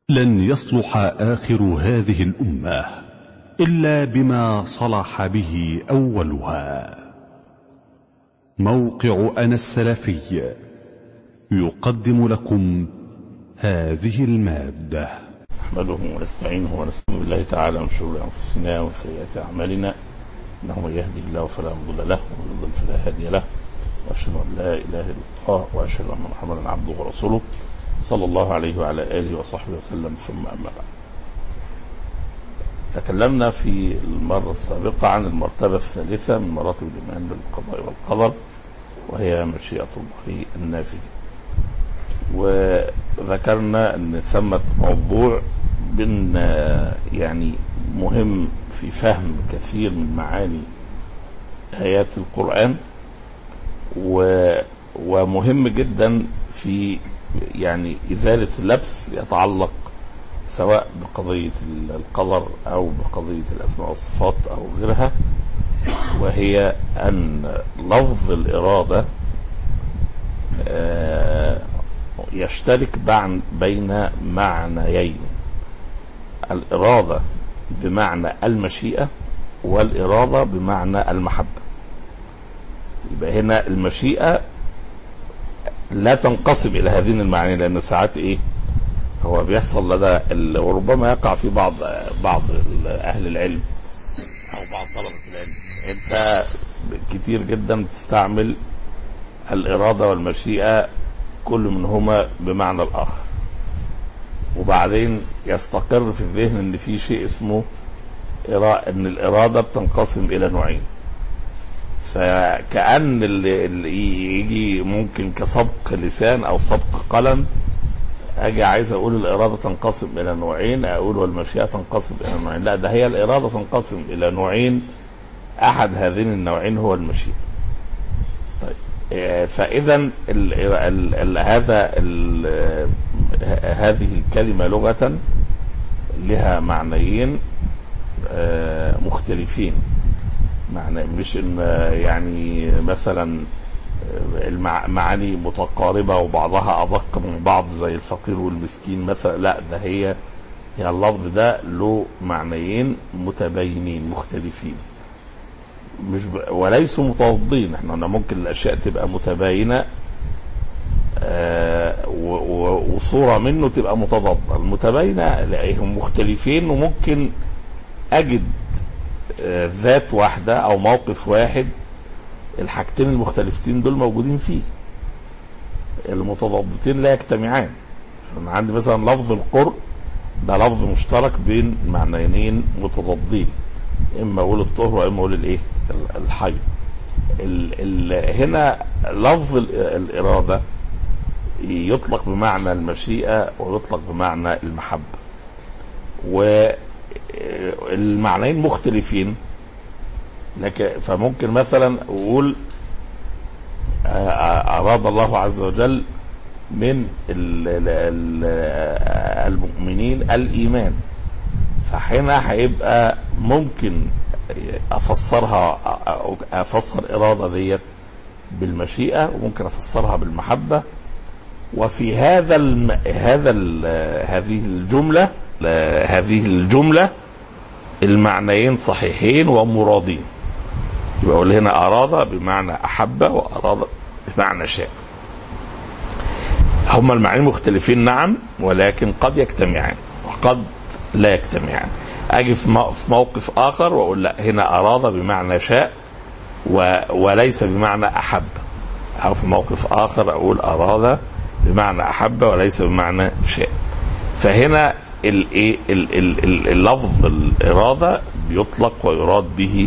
لن يصلح آخر هذه الأمة إلا بما صلح به أولها موقع أنا السلفي يقدم لكم هذه المادة نحمده ونستعينه ونستغفر بالله تعالى من شرور انفسنا وسيئات اعمالنا انه من يهدي الله فلا مضل له ومن يضلل فلا هادي له واشهد ان لا اله الا الله واشهد ان محمدا عبده ورسوله صلى الله عليه وعلى اله وصحبه وسلم ثم اما بعد. تكلمنا في المره السابقه عن المرتبه الثالثه من مراتب الايمان بالقضاء والقدر وهي مشيئه الله النافذه. وذكرنا ان ثمة موضوع بن يعني مهم في فهم كثير من معاني ايات القران و ومهم جدا في يعني ازاله لبس يتعلق سواء بقضيه القدر او بقضيه الاسماء والصفات او غيرها وهي ان لفظ الاراده آه يشترك بين معنيين الإرادة بمعنى المشيئة والإرادة بمعنى المحبة يبقى هنا المشيئة لا تنقسم إلى هذين المعاني لأن ساعات إيه هو بيحصل لدى وربما يقع في بعض بعض أهل العلم أو بعض طلبة العلم أنت كتير جدا تستعمل الإرادة والمشيئة كل منهما بمعنى الآخر وبعدين يستقر في الذهن ان في شيء اسمه ان الاراده بتنقسم الى نوعين فكأن اللي, اللي يجي ممكن كسبق لسان او سبق قلم اجي عايز اقول الاراده تنقسم الى نوعين اقول والمشيئه تنقسم الى نوعين لا ده هي الاراده تنقسم الى نوعين احد هذين النوعين هو المشيئه فاذا ال ال ال هذا ال هذه الكلمه لغه لها معنيين مختلفين معنى مش ان يعني مثلا المعاني متقاربه وبعضها ادق من بعض زي الفقير والمسكين مثلا لا ده هي هي اللفظ ده له معنيين متباينين مختلفين مش ب... وليسوا متضادين احنا قلنا ممكن الاشياء تبقى متباينه آه و... و... وصوره منه تبقى متضاده المتباينه هم مختلفين وممكن اجد آه ذات واحده او موقف واحد الحاجتين المختلفتين دول موجودين فيه المتضادتين لا يجتمعان فانا عندي مثلا لفظ القرء ده لفظ مشترك بين معنيين متضادين اما اقول الطهر واما اقول الايه الحيض ال ال هنا لفظ الاراده يطلق بمعنى المشيئه ويطلق بمعنى المحبه والمعنيين مختلفين لكن فممكن مثلا اقول اراد الله عز وجل من المؤمنين الايمان فهنا هيبقى ممكن افسرها افسر اراده ديت بالمشيئه وممكن افسرها بالمحبه وفي هذا الم... هذا ال... هذه الجمله هذه الجمله المعنيين صحيحين ومرادين يبقى اقول هنا اراد بمعنى احب واراد بمعنى شاء هما المعنيين مختلفين نعم ولكن قد يجتمعان وقد لا يجتمعان اجي في موقف اخر واقول لا هنا اراد بمعنى شاء و وليس بمعنى احب او في موقف اخر اقول اراد بمعنى احب وليس بمعنى شاء فهنا اللفظ الاراده بيطلق ويراد به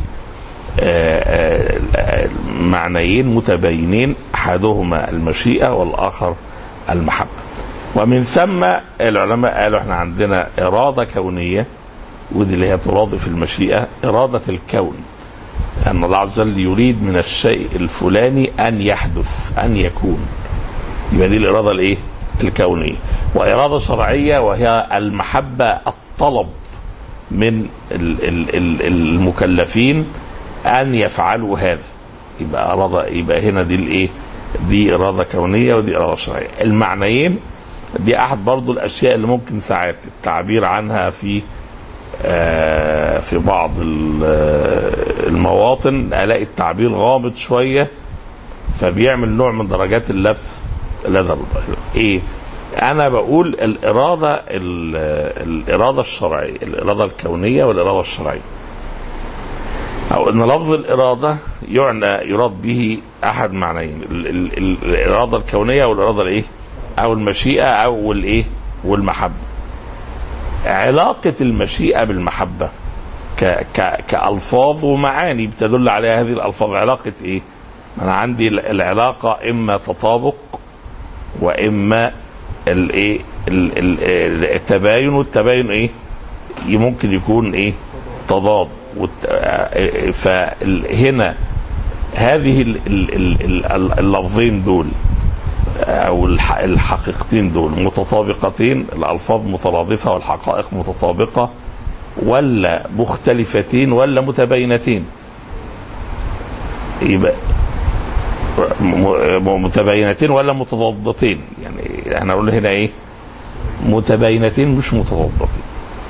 معنيين متباينين احدهما المشيئه والاخر المحبه ومن ثم العلماء قالوا احنا عندنا اراده كونيه ودي اللي هي ترادف المشيئه اراده الكون ان الله عز وجل يريد من الشيء الفلاني ان يحدث ان يكون يبقى دي الاراده الايه؟ الكونيه واراده شرعيه وهي المحبه الطلب من المكلفين ان يفعلوا هذا يبقى اراده يبقى هنا دي الايه؟ دي اراده كونيه ودي اراده شرعيه المعنيين دي احد برضو الاشياء اللي ممكن ساعات التعبير عنها في آه، في بعض ال- آه، المواطن الاقي التعبير غامض شويه فبيعمل نوع من درجات اللبس لدى ال- ايه انا بقول الاراده ال- الاراده الشرعيه الاراده الكونيه والاراده الشرعيه او ان لفظ الاراده يعنى يراد به احد معنيين ال- ال- ال- الاراده الكونيه والاراده الايه او المشيئه او الايه والمحبه علاقه المشيئه بالمحبه ك ك كالفاظ ومعاني بتدل عليها هذه الالفاظ علاقه ايه انا عندي ال- العلاقه اما تطابق واما الايه ال- ال- التباين والتباين ايه ممكن يكون ايه تضاد والت- آه، فهنا هذه ال- ال- ال- ال- اللفظين دول او الح- الحقيقتين دول متطابقتين الالفاظ مترادفه والحقائق متطابقه ولا مختلفتين ولا متباينتين يبقى م- م- متباينتين ولا متضادتين يعني احنا نقول هنا ايه متباينتين مش متضادتين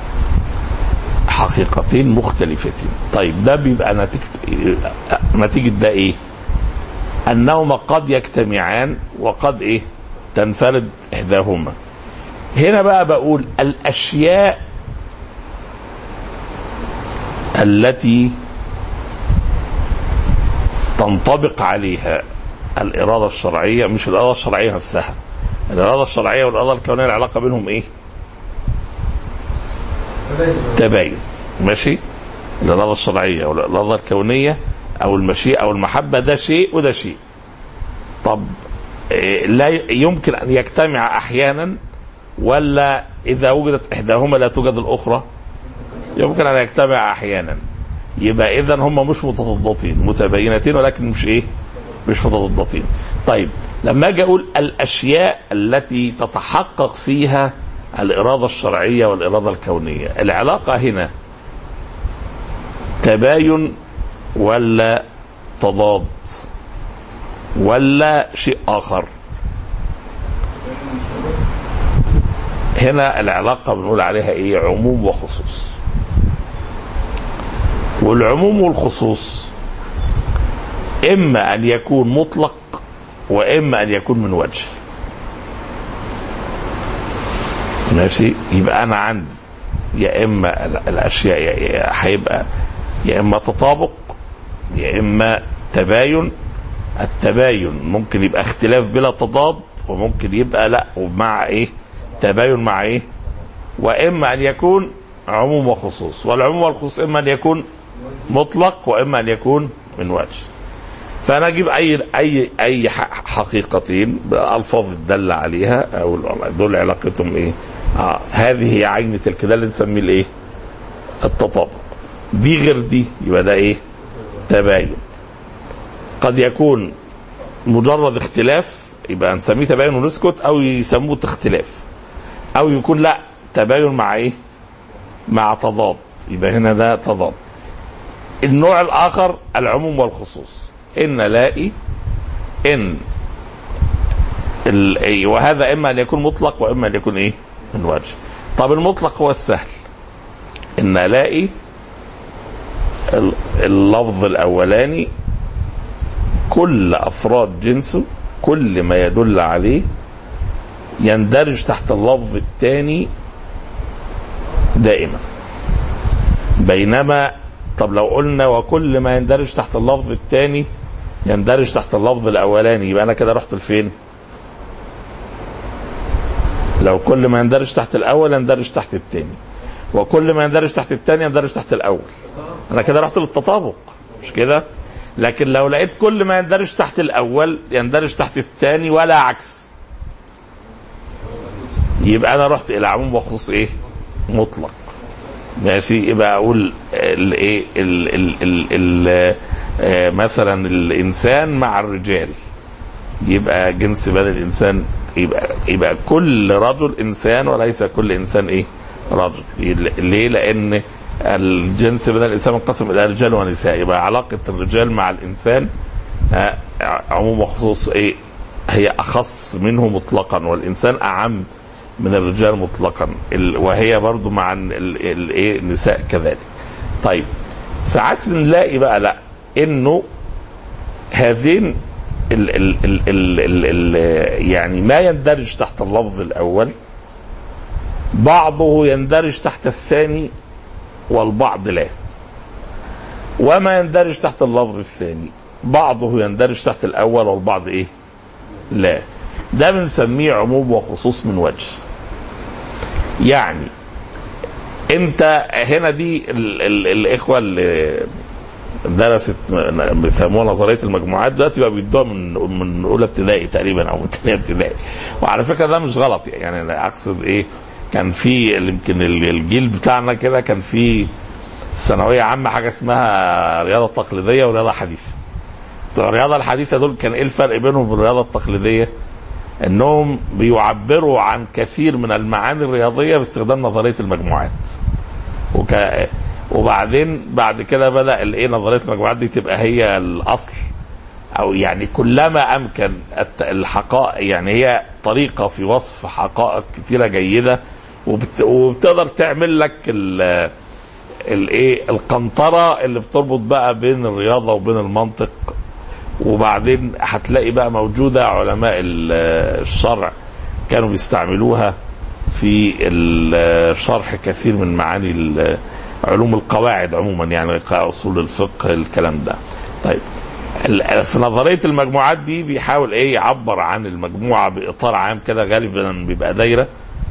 حقيقتين مختلفتين طيب ده بيبقى نتيجة نتيجة ده ايه انهما قد يجتمعان وقد ايه تنفرد احداهما هنا بقى بقول الاشياء التي تنطبق عليها الإرادة الشرعية مش الإرادة الشرعية نفسها الإرادة الشرعية والإرادة الكونية العلاقة بينهم إيه؟ تباين ماشي الإرادة الشرعية والإرادة الكونية أو المشيئة أو المحبة ده شيء وده شيء طب إيه، لا يمكن أن يجتمع أحيانا ولا إذا وجدت إحداهما لا توجد الأخرى يمكن أن يجتمع أحيانا يبقى إذا هم مش متضادتين متباينتين ولكن مش إيه مش متضادتين طيب لما أجي أقول الأشياء التي تتحقق فيها الإرادة الشرعية والإرادة الكونية العلاقة هنا تباين ولا تضاد ولا شيء آخر هنا العلاقة بنقول عليها إيه عموم وخصوص والعموم والخصوص إما أن يكون مطلق وإما أن يكون من وجه ماشي يبقى أنا عندي يا إما ال- الأشياء يا- يا- هيبقى يا إما تطابق يا إما تباين التباين ممكن يبقى اختلاف بلا تضاد وممكن يبقى لا ومع ايه تباين مع ايه واما ان يكون عموم وخصوص والعموم والخصوص اما ان يكون مطلق واما ان يكون من وجه فانا اجيب اي اي اي ح- حقيقتين بالفاظ الدل عليها او دول علاقتهم ايه آه هذه هي عين تلك ده اللي نسميه الايه التطابق دي غير دي يبقى ده ايه تباين قد يكون مجرد اختلاف يبقى نسميه تباين ونسكت او يسموه اختلاف او يكون لا تباين مع ايه مع تضاد يبقى هنا ده تضاد النوع الاخر العموم والخصوص ان نلاقي ان ال- وهذا اما ان يكون مطلق واما ان يكون ايه من وجه طب المطلق هو السهل ان الاقي ال- اللفظ الاولاني كل افراد جنسه كل ما يدل عليه يندرج تحت اللفظ الثاني دائما بينما طب لو قلنا وكل ما يندرج تحت اللفظ الثاني يندرج تحت اللفظ الاولاني يبقى انا كده رحت لفين لو كل ما يندرج تحت الاول يندرج تحت الثاني وكل ما يندرج تحت الثاني يندرج تحت الاول انا كده رحت للتطابق مش كده لكن لو لقيت كل ما يندرج تحت الاول يندرج تحت الثاني ولا عكس يبقى انا رحت الى عموم وخصوص ايه مطلق ماشي يبقى اقول الايه ال ال ال ال آه، مثلا الانسان مع الرجال يبقى جنس بدل الانسان يبقى يبقى كل رجل انسان وليس كل انسان ايه رجل ليه لان الجنس بدل الانسان منقسم الى رجال ونساء يبقى علاقه الرجال مع الانسان آه، عموم وخصوص ايه هي اخص منه مطلقا والانسان اعم من الرجال مطلقا ال- وهي برضو مع ال- ال- ال- ايه النساء كذلك طيب ساعات بنلاقي بقى لا انه هذين ال ال ال ال ال ال يعني ما يندرج تحت اللفظ الاول بعضه يندرج تحت الثاني والبعض لا وما يندرج تحت اللفظ الثاني بعضه يندرج تحت الاول والبعض ايه لا ده بنسميه عموم وخصوص من وجه يعني انت هنا دي ال ال الاخوه اللي درست بيسموها نظريه المجموعات دلوقتي بقى بيدوها من من اولى ابتدائي تقريبا او من ثانيه ابتدائي وعلى فكره ده مش غلط يعني انا اقصد ايه كان في يمكن الجيل بتاعنا كده كان في في ثانويه عامه حاجه اسمها رياضه تقليديه ورياضه حديثه الرياضه الحديثه دول كان ايه الفرق بينهم وبين الرياضه التقليديه انهم بيعبروا عن كثير من المعاني الرياضيه باستخدام نظريه المجموعات وك... وبعدين بعد كده بدا الايه نظريه المجموعات دي تبقى هي الاصل او يعني كلما امكن الت- الحقائق يعني هي طريقه في وصف حقائق كثيره جيده وبت... وبتقدر تعمل لك ال... الايه القنطره اللي بتربط بقى بين الرياضه وبين المنطق وبعدين هتلاقي بقى موجوده علماء ال- الشرع كانوا بيستعملوها في ال- شرح كثير من معاني ال- علوم القواعد عموما يعني اصول الفقه الكلام ده طيب ال- في نظريه المجموعات دي بيحاول ايه يعبر عن المجموعه باطار عام كده غالبا بيبقى دايره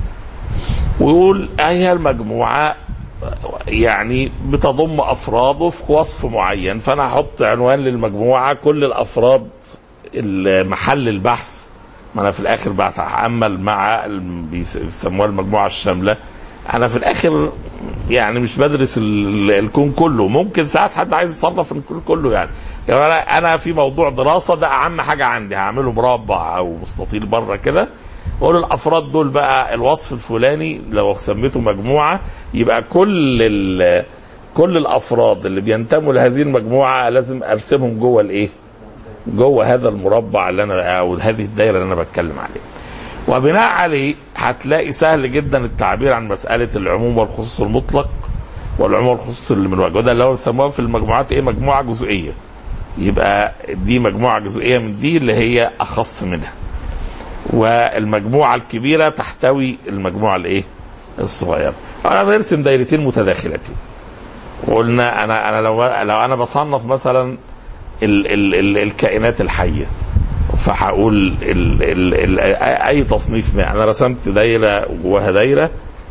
ويقول هي المجموعه يعني بتضم افراد وفق وصف معين فانا هحط عنوان للمجموعه كل الافراد محل البحث ما انا في الاخر بتعامل مع ال- بيس- بيسموها المجموعه الشامله انا في الاخر يعني مش بدرس ال- الكون كله ممكن ساعات حد عايز يصنف الكون كله يعني يعني انا انا في موضوع دراسه ده اهم حاجه عندي هعمله مربع او مستطيل بره كده واقول الافراد دول بقى الوصف الفلاني لو سميته مجموعه يبقى كل ال- كل الافراد اللي بينتموا لهذه المجموعه لازم ارسمهم جوه الايه؟ جوه هذا المربع اللي انا او هذه الدايره اللي انا بتكلم عليها. وبناء عليه هتلاقي سهل جدا التعبير عن مساله العموم والخصوص المطلق والعموم والخصوص اللي من وجه وده اللي هو بيسموها في المجموعات ايه مجموعه جزئيه. يبقى دي مجموعه جزئيه من دي اللي هي اخص منها. والمجموعه الكبيره تحتوي المجموعه الايه؟ الصغيره. انا برسم دايرتين متداخلتين. وقلنا انا انا لو لو انا بصنف مثلا ال ال ال الكائنات الحيه فهقول ال ال ال اي تصنيف ما انا رسمت دايره وجواها دايره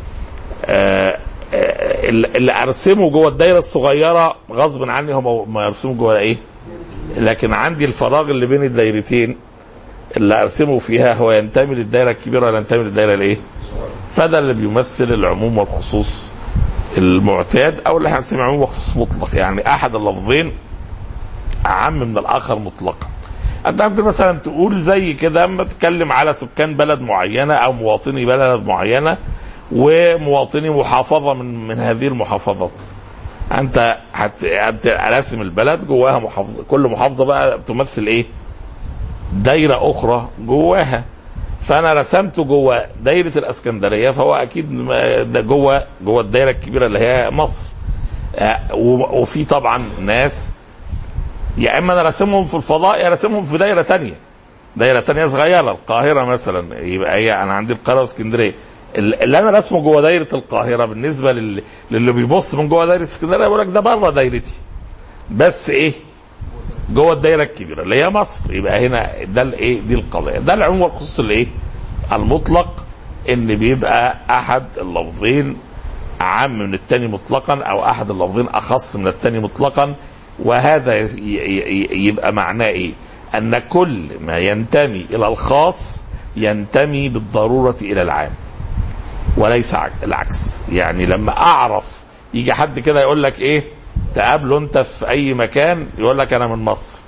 آه، آه، اللي ارسمه جوه الدايره الصغيره غصب عني هم ما يرسموا جوه ايه لكن عندي الفراغ اللي بين الدايرتين اللي ارسمه فيها هو ينتمي للدايره الكبيره ولا ينتمي للدايره الايه فده اللي بيمثل العموم والخصوص المعتاد او اللي هنسميه عموم وخصوص مطلق يعني احد اللفظين اعم من الاخر مطلقا انت ممكن مثلا تقول زي كده اما تتكلم على سكان بلد معينه او مواطني بلد معينه ومواطني محافظه من من هذه المحافظات انت هت انت راسم البلد جواها محافظه كل محافظه بقى تمثل ايه دايره اخرى جواها فانا رسمته جوه دايره الاسكندريه فهو اكيد ما- ده جوه جوه الدايره الكبيره اللي هي مصر آه، و- وفي طبعا ناس يا اما انا راسمهم في الفضاء يا راسمهم في دايره تانية دايره تانية صغيره القاهره مثلا يبقى هي انا عندي القاهره واسكندريه ال- اللي انا راسمه جوه دايره القاهره بالنسبه لل... للي بيبص من جوه دايره اسكندريه يقول لك ده بره دايرتي بس ايه جوه الدايره الكبيره اللي هي مصر يبقى هنا ده الايه دي القضيه ده العموم والخصوص الايه المطلق ان بيبقى احد اللفظين اعم من الثاني مطلقا او احد اللفظين اخص من الثاني مطلقا وهذا ي- ي- يبقى معناه ايه ان كل ما ينتمي الى الخاص ينتمي بالضروره الى العام وليس عك- العكس يعني لما اعرف يجي حد كده يقول لك ايه تقابله انت في اي مكان يقول لك انا من مصر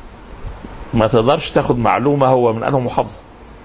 ما تقدرش تاخد معلومه هو من انه محافظه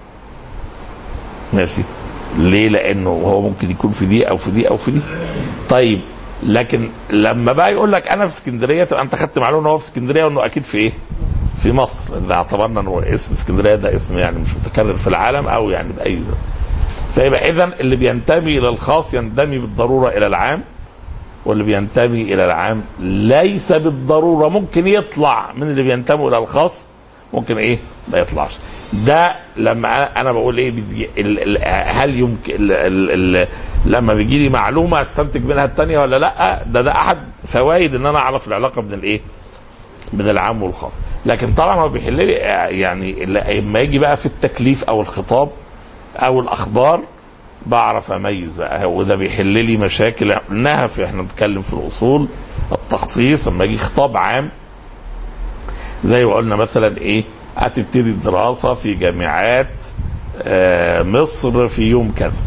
ماشي ليه لانه هو ممكن يكون في دي او في دي او في دي طيب لكن لما بقى يقول لك انا في اسكندريه تبقى انت خدت معلومه ان هو في اسكندريه وانه اكيد في ايه في مصر اذا اعتبرنا انه اسم اسكندريه ده اسم يعني مش متكرر في العالم او يعني باي زمن فيبقى اذا اللي بينتمي الى الخاص ينتمي بالضروره الى العام واللي بينتمي الى العام ليس بالضروره ممكن يطلع من اللي بينتموا الى الخاص ممكن ايه ما يطلعش ده لما انا انا بقول ايه بدي ال ال هل يمكن ال ال ال لما بيجي لي معلومه استنتج منها الثانيه ولا لا ده ده احد فوائد ان انا اعرف العلاقه بين الايه من العام والخاص لكن طبعا هو بيحل لي يعني لما يجي بقى في التكليف او الخطاب او الاخبار بعرف اميز وده بيحل لي مشاكل قلناها في احنا بنتكلم في الاصول التخصيص لما يجي خطاب عام زي ما قلنا مثلا ايه هتبتدي الدراسه في جامعات آه مصر في يوم كذا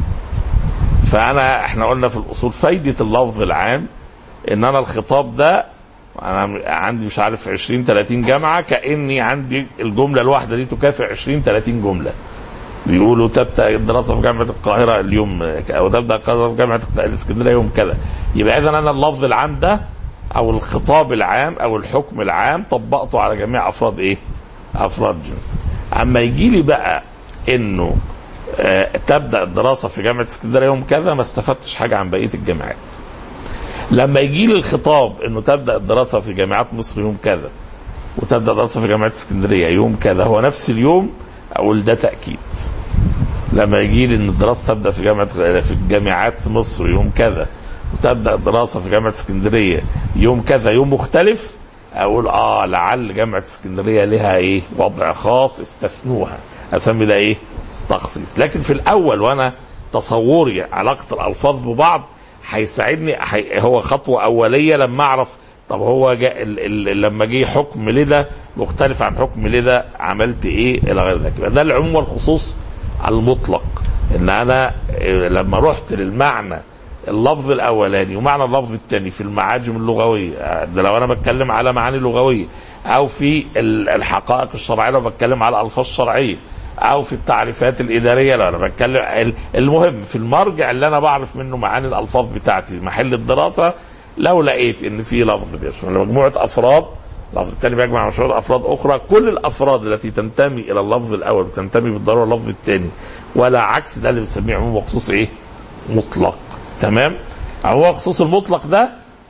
فانا احنا قلنا في الاصول فايده اللفظ العام ان انا الخطاب ده انا عندي مش عارف 20 30 جامعه كاني عندي الجمله الواحده دي تكافئ 20 30 جمله بيقولوا تبدا الدراسه في جامعه القاهره اليوم او تبدا الدراسه في جامعه الاسكندريه يوم كذا يبقى اذا انا اللفظ العام ده او الخطاب العام او الحكم العام طبقته على جميع افراد ايه؟ افراد جنس. اما يجي لي بقى انه آه تبدا الدراسه في جامعه اسكندريه يوم كذا ما استفدتش حاجه عن بقيه الجامعات. لما يجي لي الخطاب انه تبدا الدراسه في جامعات مصر يوم كذا وتبدا الدراسه في جامعه اسكندريه يوم كذا هو نفس اليوم اقول ده تاكيد. لما يجي لي ان الدراسه تبدا في جامعه في جامعات مصر يوم كذا وتبدا الدراسه في جامعه اسكندريه يوم كذا يوم مختلف اقول اه لعل جامعه اسكندريه لها ايه وضع خاص استثنوها اسمي ده ايه تخصيص لكن في الاول وانا تصوري علاقه الالفاظ ببعض هيساعدني حي... هو خطوه اوليه لما اعرف طب هو جاء ال... ال... لما جه حكم لده مختلف عن حكم لده عملت ايه الى غير ذلك ده العموم والخصوص المطلق ان انا لما رحت للمعنى اللفظ الاولاني ومعنى اللفظ الثاني في المعاجم اللغويه ده لو انا بتكلم على معاني لغويه او في الحقائق الشرعيه لو بتكلم على الفاظ شرعيه او في التعريفات الاداريه لو انا بتكلم المهم في المرجع اللي انا بعرف منه معاني الالفاظ بتاعتي محل الدراسه لو لقيت ان في لفظ بيشمل مجموعه افراد اللفظ الثاني بيجمع مجموعه افراد اخرى كل الافراد التي تنتمي الى اللفظ الاول بتنتمي بالضروره اللفظ الثاني ولا عكس ده اللي بنسميه عموم وخصوص ايه؟ مطلق تمام هو خصوص المطلق ده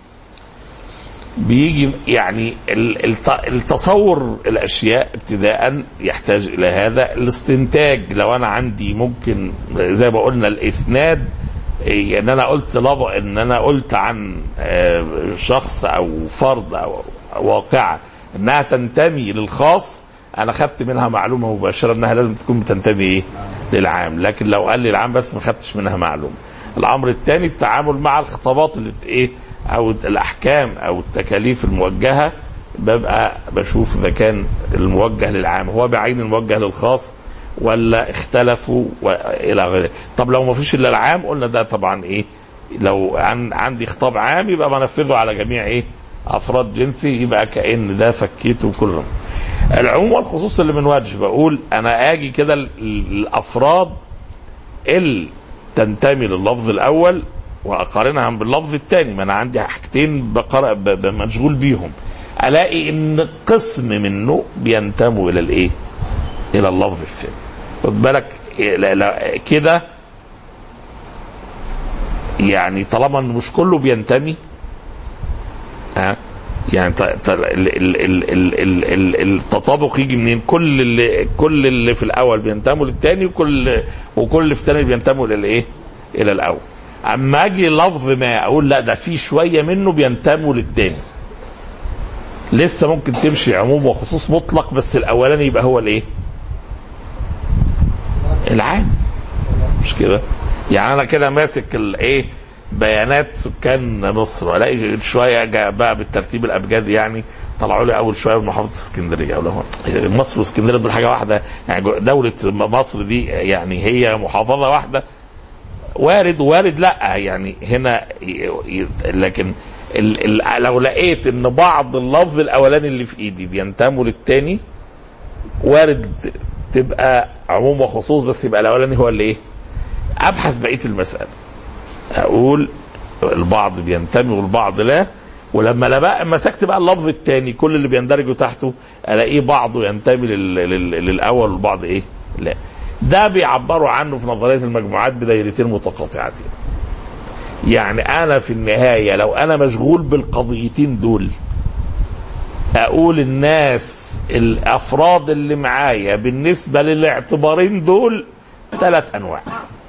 بيجي يعني التصور الاشياء ابتداء يحتاج الى هذا الاستنتاج لو انا عندي ممكن زي ما قلنا الاسناد ان انا قلت لفظ ان انا قلت عن شخص او فرد او واقعه انها تنتمي للخاص انا خدت منها معلومه مباشره انها لازم تكون بتنتمي ايه للعام لكن لو قال لي العام بس ما خدتش منها معلومه الامر الثاني التعامل مع الخطابات اللي ايه او الاحكام او التكاليف الموجهه ببقى بشوف اذا كان الموجه للعام هو بعين الموجه للخاص ولا اختلفوا الى غيره طب لو ما فيش الا العام قلنا ده طبعا ايه لو عن عندي خطاب عام يبقى بنفذه على جميع ايه افراد جنسي يبقى كان ده فكيته كلهم العموم والخصوص اللي من وجه بقول انا اجي كده الافراد اللي تنتمي لللفظ الاول واقارنها باللفظ الثاني ما انا عندي حاجتين بقرأ مشغول بيهم الاقي ان قسم منه بينتموا الى الايه؟ الى اللفظ الثاني خد بالك كده يعني طالما مش كله بينتمي ها يعني التطابق يجي منين؟ كل اللي كل اللي في الاول بينتموا للثاني وكل وكل اللي في الثاني بينتموا للايه؟ الى الاول. اما اجي لفظ ما اقول لا ده في شويه منه بينتموا للثاني. لسه ممكن تمشي عموم وخصوص مطلق بس الاولاني يبقى هو الايه؟ العام. مش كده؟ يعني انا كده ماسك الايه؟ بيانات سكان مصر الاقي شويه جاء بقى بالترتيب الابجدي يعني طلعوا لي اول شويه من محافظه اسكندريه اقول لهم مصر واسكندريه دول حاجه واحده يعني دوله مصر دي يعني هي محافظه واحده وارد وارد لا يعني هنا لكن ال ال لو لقيت ان بعض اللفظ الاولاني اللي في ايدي بينتموا للتاني وارد تبقى عموم وخصوص بس يبقى الاولاني هو اللي ايه ابحث بقيه المساله اقول البعض بينتمي والبعض لا ولما لا بقى مسكت بقى اللفظ الثاني كل اللي بيندرجوا تحته الاقيه بعضه ينتمي لل... لل... للاول والبعض ايه لا ده بيعبروا عنه في نظريه المجموعات بدايرتين متقاطعتين يعني انا في النهايه لو انا مشغول بالقضيتين دول اقول الناس الافراد اللي معايا بالنسبه للاعتبارين دول ثلاث انواع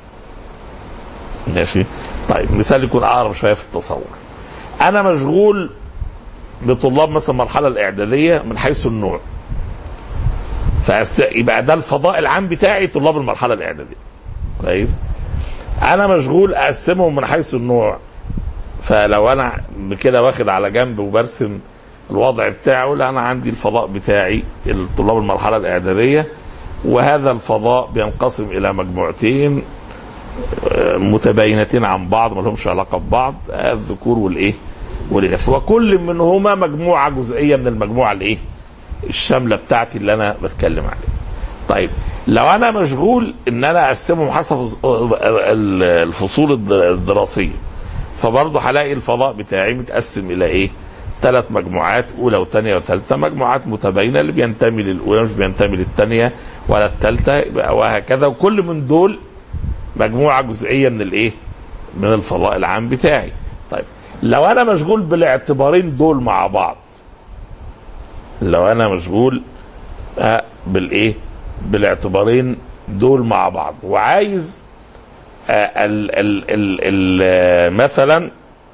ماشي طيب مثال يكون اقرب شويه في التصور انا مشغول بطلاب مثلا المرحله الاعداديه من حيث النوع فأست... يبقى ده الفضاء العام بتاعي طلاب المرحله الاعداديه كويس انا مشغول اقسمهم من حيث النوع فلو انا كده واخد على جنب وبرسم الوضع بتاعه لا انا عندي الفضاء بتاعي طلاب المرحله الاعداديه وهذا الفضاء بينقسم الى مجموعتين متباينتين عن بعض ما لهمش علاقه ببعض الذكور والايه والاناث وكل منهما مجموعه جزئيه من المجموعه الايه الشامله بتاعتي اللي انا بتكلم عليها طيب لو انا مشغول ان انا اقسمهم حسب الفصول الدراسيه فبرضه هلاقي الفضاء بتاعي متقسم الى ايه ثلاث مجموعات اولى وثانيه وثالثه مجموعات متباينه اللي بينتمي للاولى مش بينتمي للثانيه ولا الثالثه وهكذا وكل من دول مجموعه جزئيه من الايه؟ من الفضاء العام بتاعي. طيب لو انا مشغول بالاعتبارين دول مع بعض لو انا مشغول آه بالايه؟ بالاعتبارين دول مع بعض وعايز آه ال ال ال ال مثلا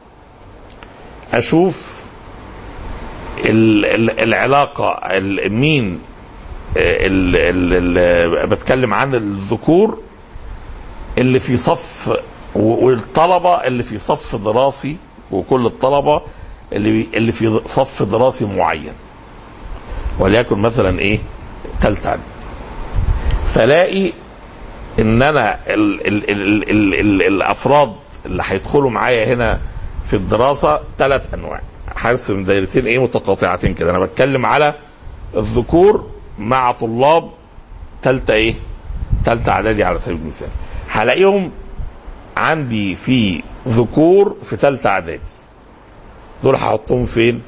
اشوف ال ال العلاقه ال مين ال ال ال بتكلم عن الذكور اللي في صف والطلبه اللي في صف دراسي وكل الطلبه اللي اللي في صف دراسي معين وليكن مثلا ايه ثالثه اعدادي فلاقي ان انا ال ال ال ال ال الافراد اللي هيدخلوا معايا هنا في الدراسه ثلاث انواع حاسس من دايرتين ايه متقاطعتين كده انا بتكلم على الذكور مع طلاب ثالثه ايه ثالثه اعدادي على سبيل المثال هلاقيهم عندي في ذكور في ثالثه اعدادي دول هحطهم فين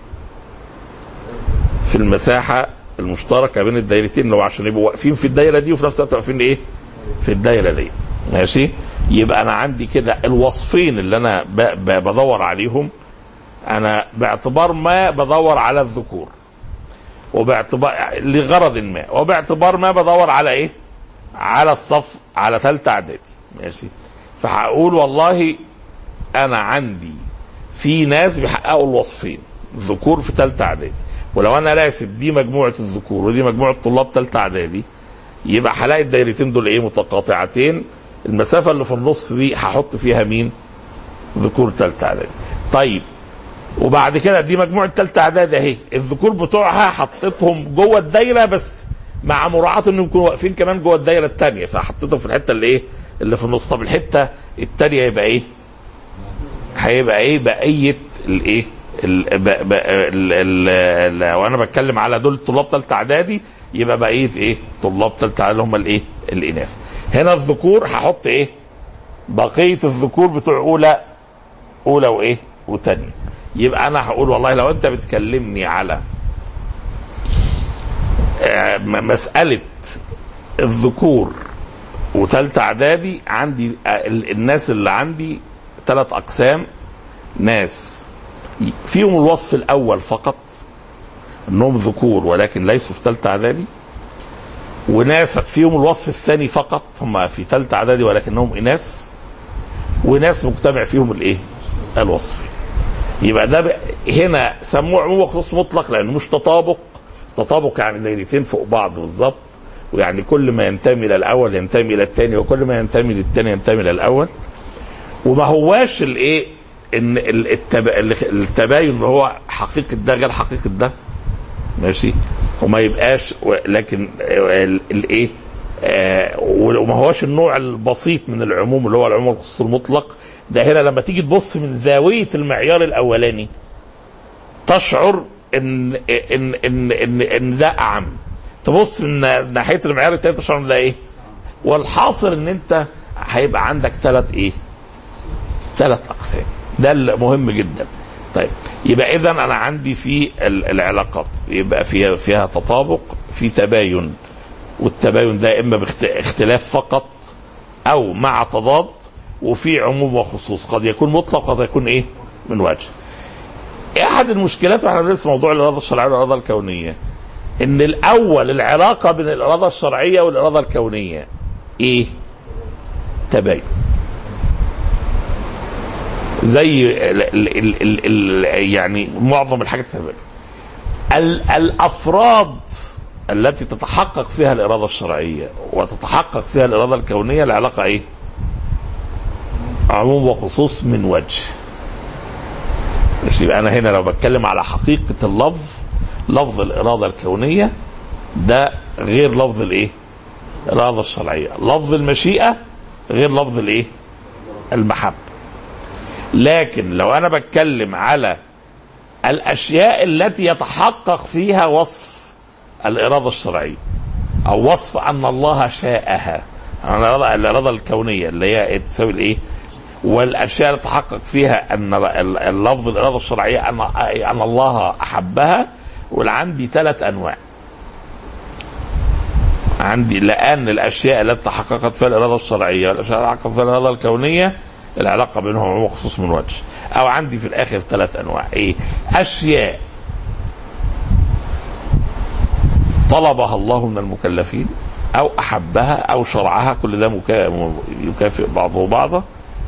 في المساحه المشتركه بين الدايرتين اللي هو عشان يبقوا واقفين في الدايره دي وفي نفس الوقت واقفين ايه في الدايره دي ماشي يبقى انا عندي كده الوصفين اللي انا ب ب بدور عليهم انا باعتبار ما بدور على الذكور وباعتبار لغرض ما وباعتبار ما بدور على ايه على الصف على ثالثه اعدادي ماشي فهقول والله انا عندي في ناس بيحققوا الوصفين ذكور في ثالثه اعدادي ولو انا راسب دي مجموعه الذكور ودي مجموعه طلاب ثالثه اعدادي يبقى هلاقي الدايرتين دول ايه متقاطعتين المسافه اللي في النص دي هحط فيها مين ذكور ثالثه اعدادي طيب وبعد كده دي مجموعه ثالثه اعدادي اهي الذكور بتوعها حطيتهم جوه الدايره بس مع مراعاه انهم يكونوا واقفين كمان جوه الدايره الثانيه فحطيتهم في الحته اللي ايه اللي في النص طب الحته الثانيه يبقى ايه هيبقى ايه بقيه الايه وانا بتكلم على دول طلاب ثالثه اعدادي يبقى بقيه ايه طلاب ثالثه اعدادي هم الايه الاناث هنا الذكور هحط ايه بقيه الذكور بتوع اولى اولى وايه وثانيه يبقى انا هقول والله لو انت بتكلمني على مساله الذكور وثالثه اعدادي عندي الناس اللي عندي ثلاث اقسام ناس فيهم الوصف الاول فقط انهم ذكور ولكن ليسوا في ثالثه اعدادي وناس فيهم الوصف الثاني فقط هم في ثالثه اعدادي ولكنهم اناث وناس مجتمع فيهم الايه؟ الوصف يبقى ده هنا سموه عموم وخصوص مطلق لانه مش تطابق تطابق يعني دايرتين فوق بعض بالظبط ويعني كل ما ينتمي الى الاول ينتمي الى الثاني وكل ما ينتمي للثاني ينتمي الى الاول وما هواش الايه ان التباين اللي هو حقيقه ده غير حقيقه ده ماشي وما يبقاش لكن الايه آه وما هوش النوع البسيط من العموم اللي هو العموم الخصوص المطلق ده هنا لما تيجي تبص من زاويه المعيار الاولاني تشعر ان ان ان ان, إن ده اعم تبص من ناحيه المعيار الثاني تشعر ان ده ايه والحاصل ان انت هيبقى عندك ثلاث ايه ثلاث اقسام ده المهم جدا طيب يبقى اذا انا عندي في العلاقات يبقى فيها فيها تطابق في تباين والتباين ده اما باختلاف فقط او مع تضاد وفي عموم وخصوص قد يكون مطلق قد يكون ايه من وجه احد المشكلات واحنا بندرس موضوع الاراده الشرعيه والاراده الكونيه ان الاول العلاقه بين الاراده الشرعيه والاراده الكونيه ايه تباين زي ال ال ال ال ال يعني معظم الحاجات تباين ال الافراد التي تتحقق فيها الاراده الشرعيه وتتحقق فيها الاراده الكونيه العلاقه ايه عموم وخصوص من وجه مش يبقى انا هنا لو بتكلم على حقيقه اللفظ لفظ الاراده الكونيه ده غير لفظ الايه الاراده الشرعيه لفظ المشيئه غير لفظ الايه المحبه لكن لو انا بتكلم على الاشياء التي يتحقق فيها وصف الاراده الشرعيه او وصف ان الله شاءها الاراده الاراده الكونيه اللي هي تساوي الايه والاشياء اللي تحقق فيها ان اللفظ الاراده الشرعيه ان ان الله احبها والعندي ثلاث انواع عندي لان الاشياء التي تحققت فيها الاراده الشرعيه والاشياء التي تحققت فيها الاراده الكونيه العلاقه بينهم عموم خصوص من وجه او عندي في الاخر ثلاث انواع ايه اشياء طلبها الله من المكلفين او احبها او شرعها كل ده يكافئ بعضه بعضا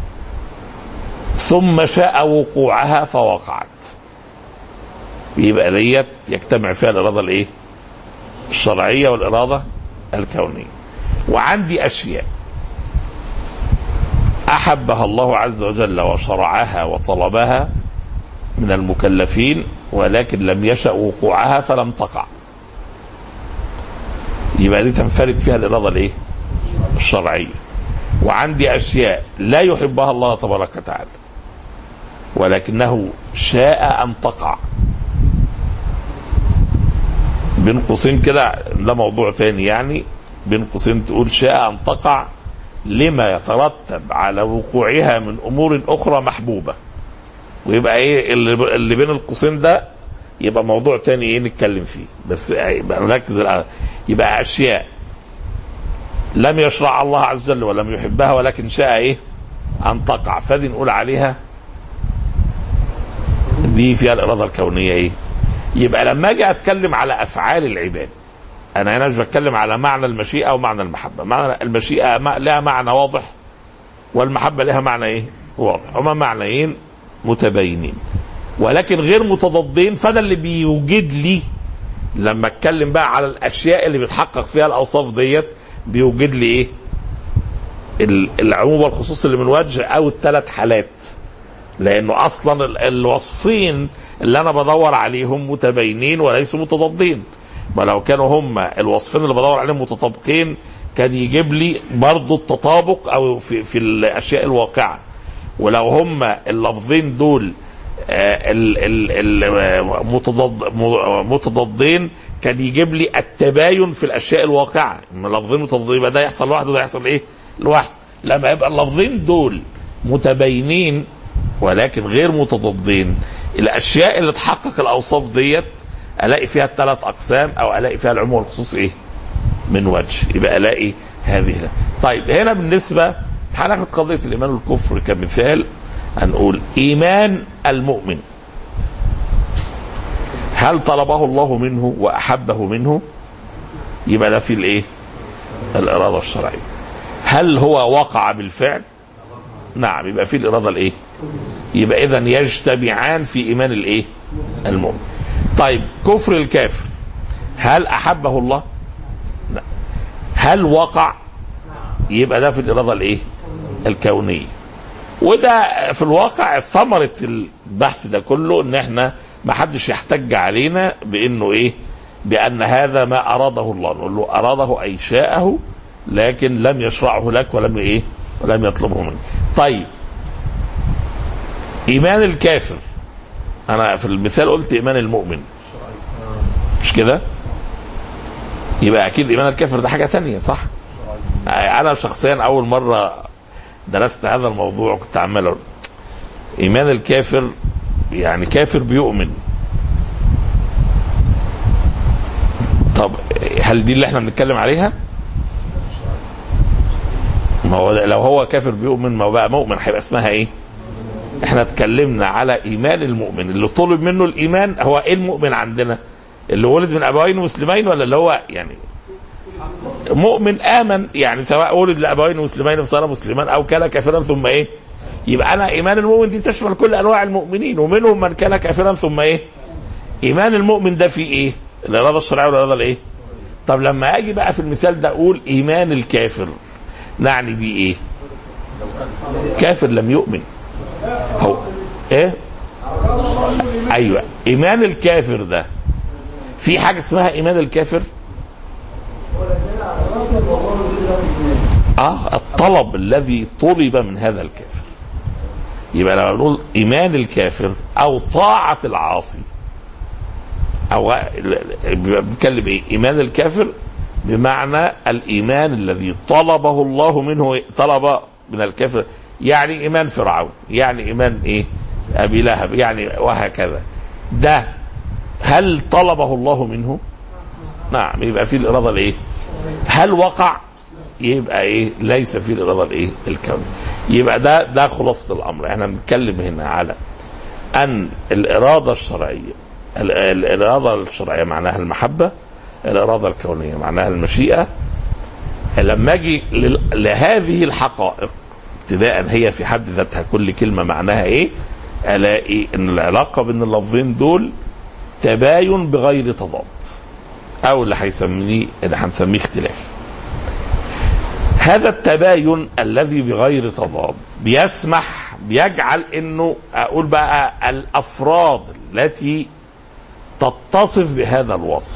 ثم شاء وقوعها فوقعت يبقى ديت يجتمع فيها الاراده الايه الشرعيه والاراده الكونيه وعندي اشياء احبها الله عز وجل وشرعها وطلبها من المكلفين ولكن لم يشا وقوعها فلم تقع يبقى دي تنفرد فيها الاراده الايه الشرعيه وعندي اشياء لا يحبها الله تبارك وتعالى ولكنه شاء ان تقع بين قوسين كده ده موضوع تاني يعني بين قوسين تقول شاء ان تقع لما يترتب على وقوعها من امور اخرى محبوبه ويبقى ايه اللي, اللي بين القوسين ده يبقى موضوع تاني ايه نتكلم فيه بس يبقى نركز الآن يبقى اشياء لم يشرع الله عز وجل ولم يحبها ولكن شاء ايه ان تقع فدي نقول عليها دي فيها الاراده الكونيه ايه يبقى لما اجي اتكلم على افعال العباد انا هنا مش بتكلم على معنى المشيئه ومعنى المحبه معنى المشيئه لها معنى واضح والمحبه لها معنى ايه واضح هما معنيين متباينين ولكن غير متضادين فده اللي بيوجد لي لما اتكلم بقى على الاشياء اللي بيتحقق فيها الاوصاف ديت بيوجد لي ايه العموم والخصوص اللي من وجه او الثلاث حالات لانه اصلا الوصفين اللي انا بدور عليهم متباينين وليسوا متضادين ما لو كانوا هم الوصفين اللي بدور عليهم متطابقين كان يجيب لي برضه التطابق او في, في الاشياء الواقعه ولو هم اللفظين دول المتضاد متضادين كان يجيب لي التباين في الاشياء الواقعه اللفظين متضادين يبقى ده يحصل لوحده وده يحصل ايه لوحده لما يبقى اللفظين دول متباينين ولكن غير متضادين الاشياء اللي تحقق الاوصاف ديت الاقي فيها الثلاث اقسام او الاقي فيها العموم والخصوص ايه من وجه يبقى الاقي هذه طيب هنا بالنسبه هناخد قضيه الايمان والكفر كمثال هنقول ايمان المؤمن هل طلبه الله منه واحبه منه يبقى ده في الايه الاراده الشرعيه هل هو وقع بالفعل نعم يبقى في الاراده الايه يبقى اذا يجتمعان في ايمان الايه المؤمن طيب كفر الكافر هل احبه الله لا هل وقع يبقى ده في الاراده الايه الكونيه وده في الواقع ثمرة البحث ده كله ان احنا ما حدش يحتج علينا بانه ايه بان هذا ما اراده الله نقول له اراده اي شاءه لكن لم يشرعه لك ولم ايه ولم يطلبه منك طيب ايمان الكافر انا في المثال قلت ايمان المؤمن مش كده يبقى اكيد ايمان الكافر ده حاجه تانية صح انا شخصيا اول مره درست هذا الموضوع كنت عمال ايمان الكافر يعني كافر بيؤمن طب هل دي اللي احنا بنتكلم عليها؟ ما هو لو هو كافر بيؤمن ما هو بقى مؤمن هيبقى اسمها ايه؟ احنا اتكلمنا على ايمان المؤمن اللي طلب منه الايمان هو ايه المؤمن عندنا؟ اللي ولد من ابوين مسلمين ولا اللي هو يعني مؤمن امن يعني سواء ولد لابوين مسلمين فصار مسلما او كان كافرا ثم ايه؟ يبقى انا ايمان المؤمن دي تشمل كل انواع المؤمنين ومنهم من كان كافرا ثم ايه؟ ايمان المؤمن ده فيه ايه؟ الاراده الشرعيه والاراده الايه؟ طب لما اجي بقى في المثال ده اقول ايمان الكافر نعني بيه ايه؟ كافر لم يؤمن هو ايه؟ ايوه ايمان الكافر ده في حاجه اسمها ايمان الكافر؟ اه الطلب الذي طلب من هذا الكافر يبقى لما نقول ايمان الكافر او طاعه العاصي او بنتكلم ايه ايمان الكافر بمعنى الايمان الذي طلبه الله منه طلب من الكافر يعني ايمان فرعون يعني ايمان ايه ابي لهب يعني وهكذا ده هل طلبه الله منه نعم يبقى في الاراده الايه هل وقع يبقى ايه ليس في الاراده الايه الكونيه يبقى ده ده خلاصه الامر احنا بنتكلم هنا على ان الاراده الشرعيه ال- ال- الاراده الشرعيه معناها المحبه الاراده الكونيه معناها المشيئه لما اجي لل- لهذه الحقائق ابتداء هي في حد ذاتها كل كلمه معناها ايه الاقي ان العلاقه بين اللفظين دول تباين بغير تضاد او اللي هيسميه اللي هنسميه اختلاف هذا التباين الذي بغير تضاد بيسمح بيجعل انه اقول بقى الافراد التي تتصف بهذا الوصف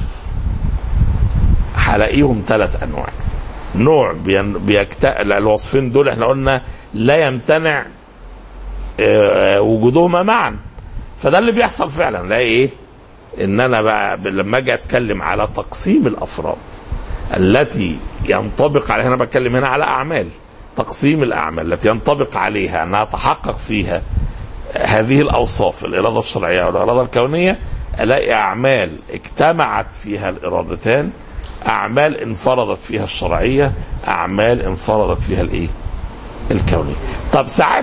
هلاقيهم ثلاث انواع نوع بين بيكت... الوصفين دول احنا قلنا لا يمتنع آه، وجودهما معا فده اللي بيحصل فعلا لا ايه ان انا بقى لما اجي اتكلم على تقسيم الافراد التي ينطبق عليها انا بتكلم هنا على اعمال تقسيم الاعمال التي ينطبق عليها انها تحقق فيها هذه الاوصاف الاراده الشرعيه والاراده الكونيه الاقي اعمال اجتمعت فيها الارادتان اعمال انفردت فيها الشرعيه اعمال انفردت فيها الايه الكونيه طب ساعات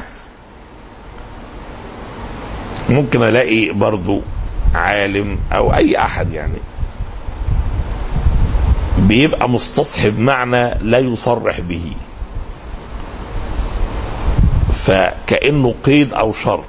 ممكن الاقي برضو عالم او اي احد يعني بيبقى مستصحب معنى لا يصرح به فكأنه قيد أو شرط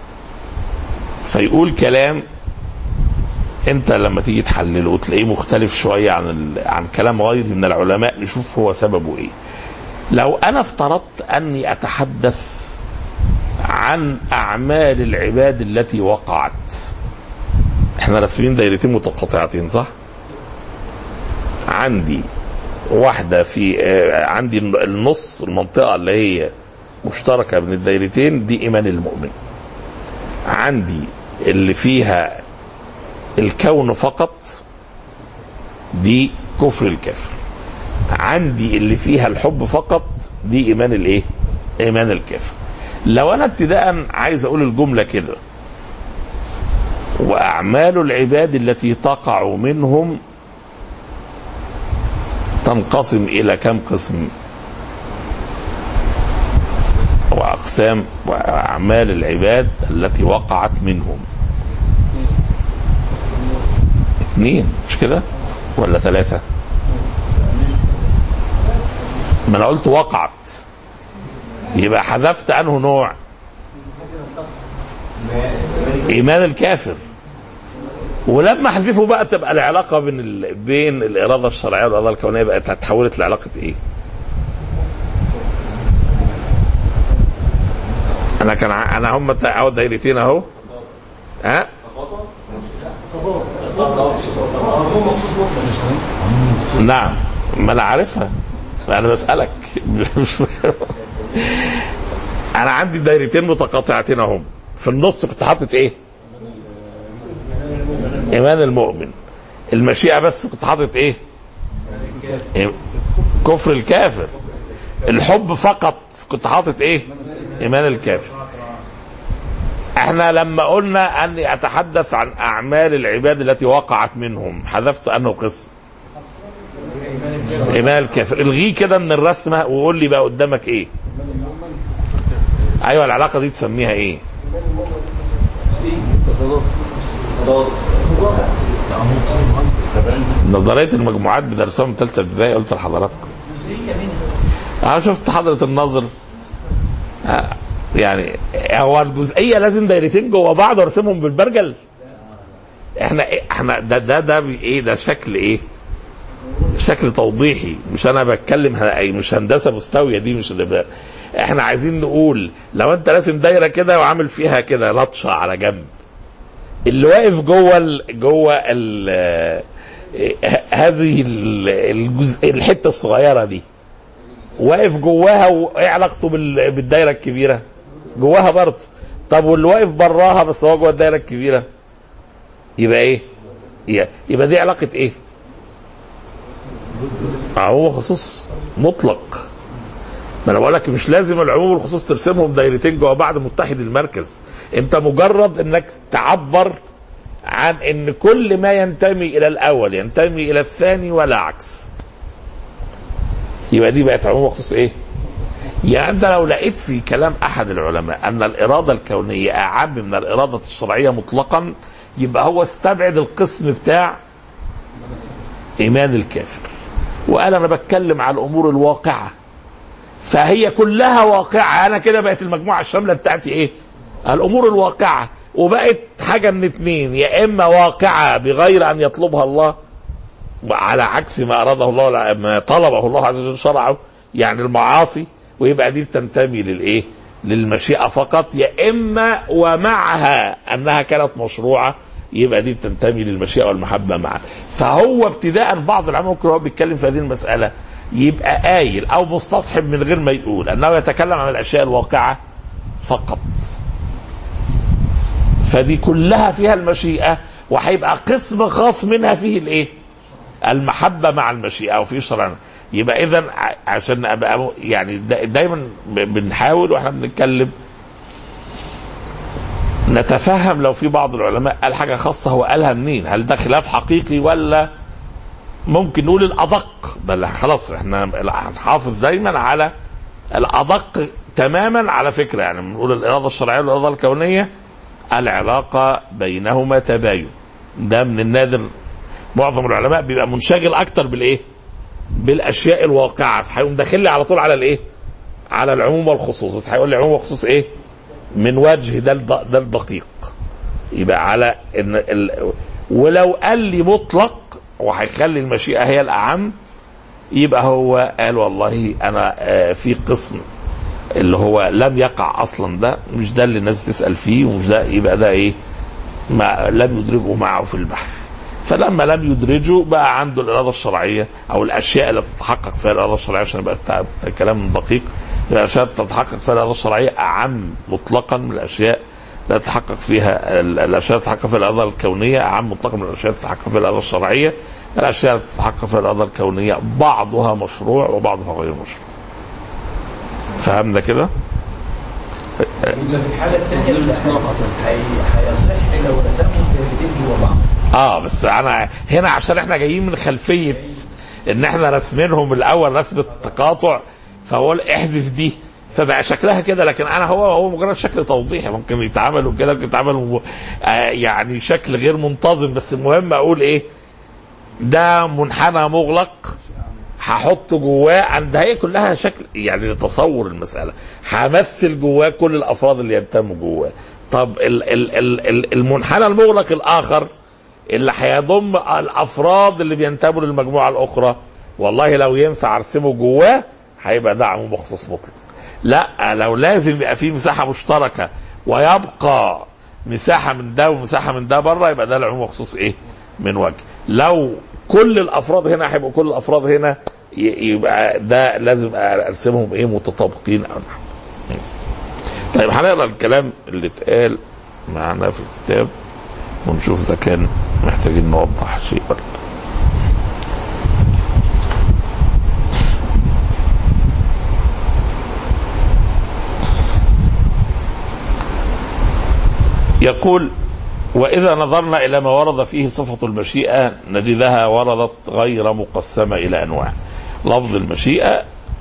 فيقول كلام انت لما تيجي تحلله وتلاقيه مختلف شويه عن ال... عن كلام غيره من العلماء نشوف هو سببه ايه. لو انا افترضت اني اتحدث عن اعمال العباد التي وقعت. احنا راسمين دايرتين متقاطعتين صح؟ عندي واحدة في آه، عندي النص المنطقة اللي هي مشتركة بين الدايرتين دي إيمان المؤمن عندي اللي فيها الكون فقط دي كفر الكافر عندي اللي فيها الحب فقط دي إيمان الإيه؟ إيمان الكافر لو أنا ابتداء عايز أقول الجملة كده وأعمال العباد التي تقع منهم تنقسم إلى كم قسم وأقسام وأعمال العباد التي وقعت منهم اثنين مش كده ولا ثلاثة ما أنا قلت وقعت يبقى حذفت أنه نوع إيمان الكافر ولما احذفه بقى تبقى العلاقه بين ال... بين الاراده الشرعيه والاراده الكونيه بقت اتحولت لعلاقه ايه؟ انا كان ع- انا هم اهو دايرتين اهو ها؟ نعم ما انا عارفها انا بسالك مش انا عندي دايرتين متقاطعتين اهم في النص كنت حاطط ايه؟ ايمان المؤمن المشيئه بس كنت حاطط ايه إيه؟ كفر الكافر الحب فقط كنت حاطط ايه ايمان الكافر احنا لما قلنا اني اتحدث عن اعمال العباد التي وقعت منهم حذفت انه قسم ايمان الكافر الغيه كده من الرسمه وقول لي بقى قدامك ايه ايوه العلاقه دي تسميها ايه نظريه المجموعات بدرسها من ثالثه ابتدائي قلت لحضراتكم انا شفت حضره الناظر آه، يعني هو الجزئيه لازم دايرتين جوه بعض وارسمهم بالبرجل احنا احنا ده ده ده بي- ايه ده شكل ايه شكل توضيحي مش انا بتكلم ه- مش هندسه مستويه دي مش اللي ب- احنا عايزين نقول لو انت راسم دايره كده وعامل فيها كده لطشه على جنب اللي واقف جوه ال جوه ال ه- هذه ال- الجزء الحته الصغيره دي واقف جواها وايه علاقته بال- بالدايره الكبيره جواها برضه طب واللي واقف براها بس هو جوه الدايره الكبيره يبقى ايه ي- يبقى دي علاقه ايه عموم خصوص مطلق ما انا بقول لك مش لازم العموم والخصوص ترسمهم دايرتين جوا بعض متحد المركز انت مجرد انك تعبر عن ان كل ما ينتمي الى الاول ينتمي الى الثاني ولا عكس يبقى دي بقت عموم وخصوص ايه يعني انت لو لقيت في كلام احد العلماء ان الاراده الكونيه اعم من الاراده الشرعيه مطلقا يبقى هو استبعد القسم بتاع ايمان الكافر وقال انا بتكلم على الامور الواقعه فهي كلها واقعه انا كده بقت المجموعه الشامله بتاعتي ايه الامور الواقعه وبقت حاجه من اتنين يا اما واقعه بغير ان يطلبها الله على عكس ما اراده الله ولا ما طلبه الله عز وجل شرعه يعني المعاصي ويبقى دي بتنتمي للايه للمشيئه فقط يا اما ومعها انها كانت مشروعه يبقى دي بتنتمي للمشيئه والمحبه معا فهو ابتداء بعض العلماء ممكن هو بيتكلم في هذه المساله يبقى قايل او مستصحب من غير ما يقول انه يتكلم عن الاشياء الواقعه فقط فدي كلها فيها المشيئه وهيبقى قسم خاص منها فيه الايه المحبه مع المشيئه وفي شرعنا يبقى اذا عشان ابقى يعني دا- دايما بنحاول واحنا بنتكلم نتفهم لو في بعض العلماء قال حاجه خاصه هو قالها منين؟ هل ده خلاف حقيقي ولا ممكن نقول الادق بل خلاص احنا هنحافظ دايما على الادق تماما على فكره يعني بنقول الاراده الشرعيه والاراده الكونيه العلاقه بينهما تباين ده من النادر معظم العلماء بيبقى منشغل اكتر بالايه؟ بالاشياء الواقعه فهيقوم داخل لي على طول على الايه؟ على العموم والخصوص بس هيقول لي عموم وخصوص ايه؟ من وجه ده الد- ده الدقيق يبقى على ان ال... ولو قال لي مطلق وهيخلي المشيئه هي الاعم يبقى هو قال والله انا آه، في قسم اللي هو لم يقع اصلا ده مش ده اللي الناس بتسال فيه ومش ده يبقى ده ايه ما لم يدرجه معه في البحث فلما لم يدرجه بقى عنده الاراده الشرعيه او الاشياء اللي تتحقق فيها الاراده الشرعيه عشان يبقى الت- الكلام دقيق يبقى الاشياء اللي تتحقق فيها الاراده الشرعيه اعم مطلقا من الاشياء لا تتحقق فيها ال- الاشياء اللي تتحقق فيها الاراده الكونيه اعم مطلقا من الاشياء اللي تتحقق فيها الاراده الشرعيه الاشياء اللي تتحقق فيها الاراده الكونيه بعضها مشروع وبعضها غير مشروع فهمنا كده؟ يبقى في الحالة الثانية اللي هي- هيصح لو رسموا الدايرتين جوا بعض اه بس انا هنا عشان احنا جايين من خلفيه ان احنا راسمينهم الاول رسم التقاطع فهو احذف دي فبقى شكلها كده لكن انا هو هو مجرد شكل توضيحي ممكن يتعملوا كده ممكن يتعملوا آه يعني شكل غير منتظم بس المهم اقول ايه ده منحنى مغلق هحط جواه عند هي كلها شكل يعني تصور المساله همثل جواه كل الافراد اللي ينتموا جواه طب ال ال ال ال المنحنى المغلق الاخر اللي هيضم الافراد اللي بينتموا للمجموعه الاخرى والله لو ينفع ارسمه جواه هيبقى ده عموم مخصوص مطلق لا لو لازم يبقى فيه مساحه مشتركه ويبقى مساحه من ده ومساحه من ده بره يبقى ده العموم مخصوص ايه من وجه لو كل الافراد هنا هيبقوا كل الافراد هنا ي- يبقى ده لازم ارسمهم ايه متطابقين او نحو طيب هنقرا الكلام اللي اتقال معنا في الكتاب ونشوف اذا كان محتاجين نوضح شيء ولا لا. يقول وإذا نظرنا إلى ما ورد فيه صفة المشيئة نجدها وردت غير مقسمة إلى أنواع لفظ المشيئة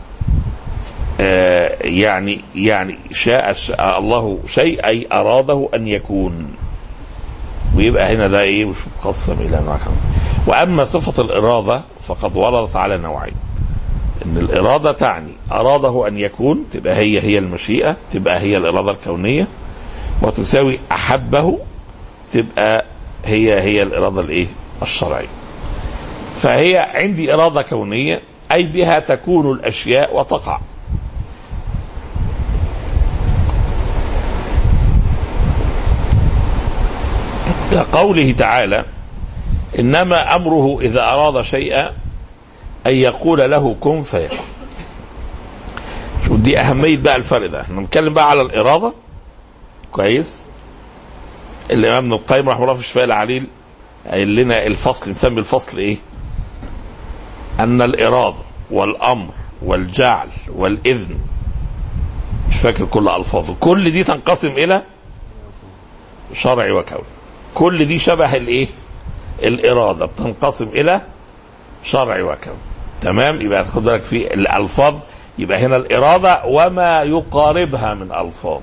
آه، يعني يعني شاء شاء الله شيء أي أراده أن يكون ويبقى هنا ده إيه مش مخصم إلى نوع كمان. وأما صفة الإرادة فقد وردت على نوعين ان الاراده تعني اراده ان يكون تبقى هي هي المشيئه تبقى هي الاراده الكونيه وتساوي احبه تبقى هي هي الاراده الايه الشرعيه فهي عندي اراده كونيه اي بها تكون الاشياء وتقع كقوله تعالى انما امره اذا اراد شيئا أن يقول له كن فيكون شوف دي أهمية بقى الفرق ده احنا بنتكلم بقى على الإرادة كويس الإمام ابن القيم رحمه الله في الشفاء العليل قايل لنا الفصل نسمي الفصل إيه؟ أن الإرادة والأمر والجعل والإذن مش فاكر كل ألفاظه كل دي تنقسم إلى شرعي وكوني كل دي شبه الإيه؟ الإرادة بتنقسم إلى شرعي وكوني تمام يبقى خد بالك في الالفاظ يبقى هنا الاراده وما يقاربها من الفاظ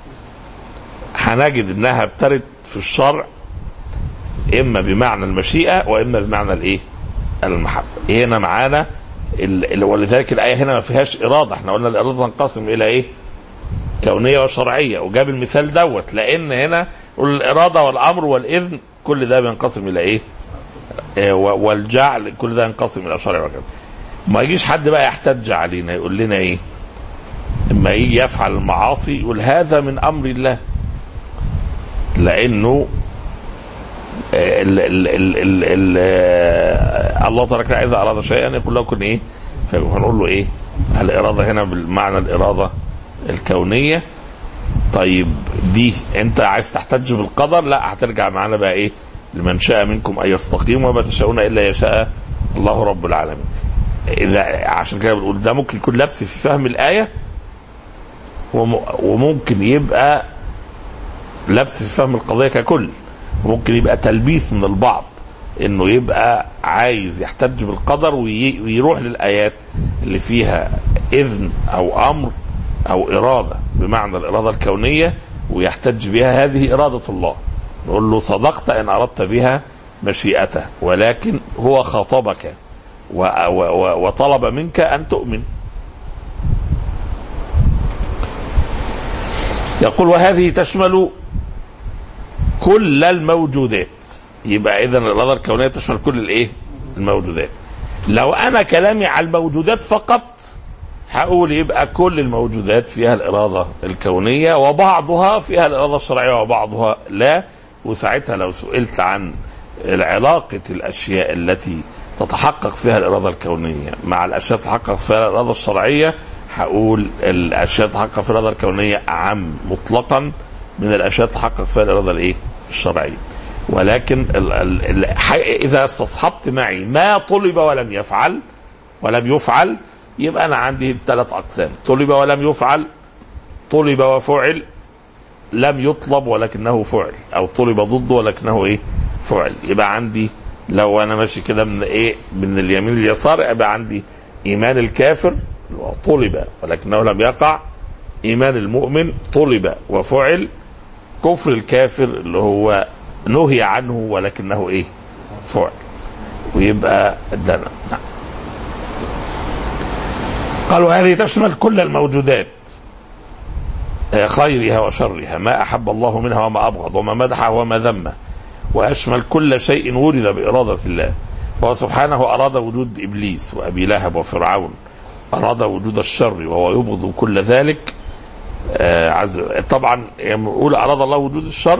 هنجد انها ابتدت في الشرع اما بمعنى المشيئه واما بمعنى الايه؟ المحبه هنا معانا ال- ال- ولذلك الايه هنا ما فيهاش اراده احنا قلنا الاراده تنقسم الى ايه؟ كونيه وشرعيه وجاب المثال دوت لان هنا الاراده والامر والاذن كل ده بينقسم الى ايه؟ آه، و- والجعل كل ده ينقسم الى شرع وكذا ما يجيش حد بقى يحتج علينا يقول لنا ايه اما يجي يفعل المعاصي يقول هذا من امر الله لانه آه، ال ال ال ال ال آه، الله تبارك وتعالى اذا اراد شيئا يقول له كن ايه فنقول له ايه الاراده هنا بالمعنى الاراده الكونيه طيب دي انت عايز تحتج بالقدر لا هترجع معانا بقى ايه لمن شاء منكم ان يستقيم وما تشاءون الا يشاء الله رب العالمين اذا عشان كده بنقول ده ممكن يكون لبس في فهم الايه وم- وممكن يبقى لبس في فهم القضيه ككل وممكن يبقى تلبيس من البعض انه يبقى عايز يحتج بالقدر وي- ويروح للايات اللي فيها اذن او امر او اراده بمعنى الاراده الكونيه ويحتج بها هذه اراده الله نقول له صدقت ان اردت بها مشيئته ولكن هو خاطبك و و و وطلب منك ان تؤمن يقول وهذه تشمل كل الموجودات يبقى اذا الاراده الكونيه تشمل كل الايه الموجودات لو انا كلامي على الموجودات فقط هقول يبقى كل الموجودات فيها الاراده الكونيه وبعضها فيها الاراده الشرعيه وبعضها لا وساعتها لو سئلت عن علاقه الاشياء التي تتحقق فيها الاراده الكونيه مع الاشياء تتحقق فيها الاراده الشرعيه هقول الاشياء تتحقق فيها الاراده الكونيه اعم مطلقا من الاشياء تتحقق فيها الاراده الايه؟ الشرعيه. ولكن ال ال ال ح- اذا استصحبت معي ما طلب ولم يفعل ولم يفعل يبقى انا عندي ثلاث اقسام طلب ولم يفعل طلب وفعل لم يطلب ولكنه فعل او طلب ضده ولكنه ايه فعل يبقى عندي لو انا ماشي كده من ايه من اليمين لليسار يبقى عندي ايمان الكافر اللي هو طلب ولكنه لم يقع ايمان المؤمن طلب وفعل كفر الكافر اللي هو نهي عنه ولكنه ايه فعل ويبقى ده نعم قال وهذه تشمل كل الموجودات آه، خيرها وشرها ما أحب الله منها وما أبغض وما مدح وما ذم وأشمل كل شيء ورد بإرادة الله فهو سبحانه أراد وجود إبليس وأبي لهب وفرعون أراد وجود الشر وهو يبغض كل ذلك آه، عز طبعا يقول أراد الله وجود الشر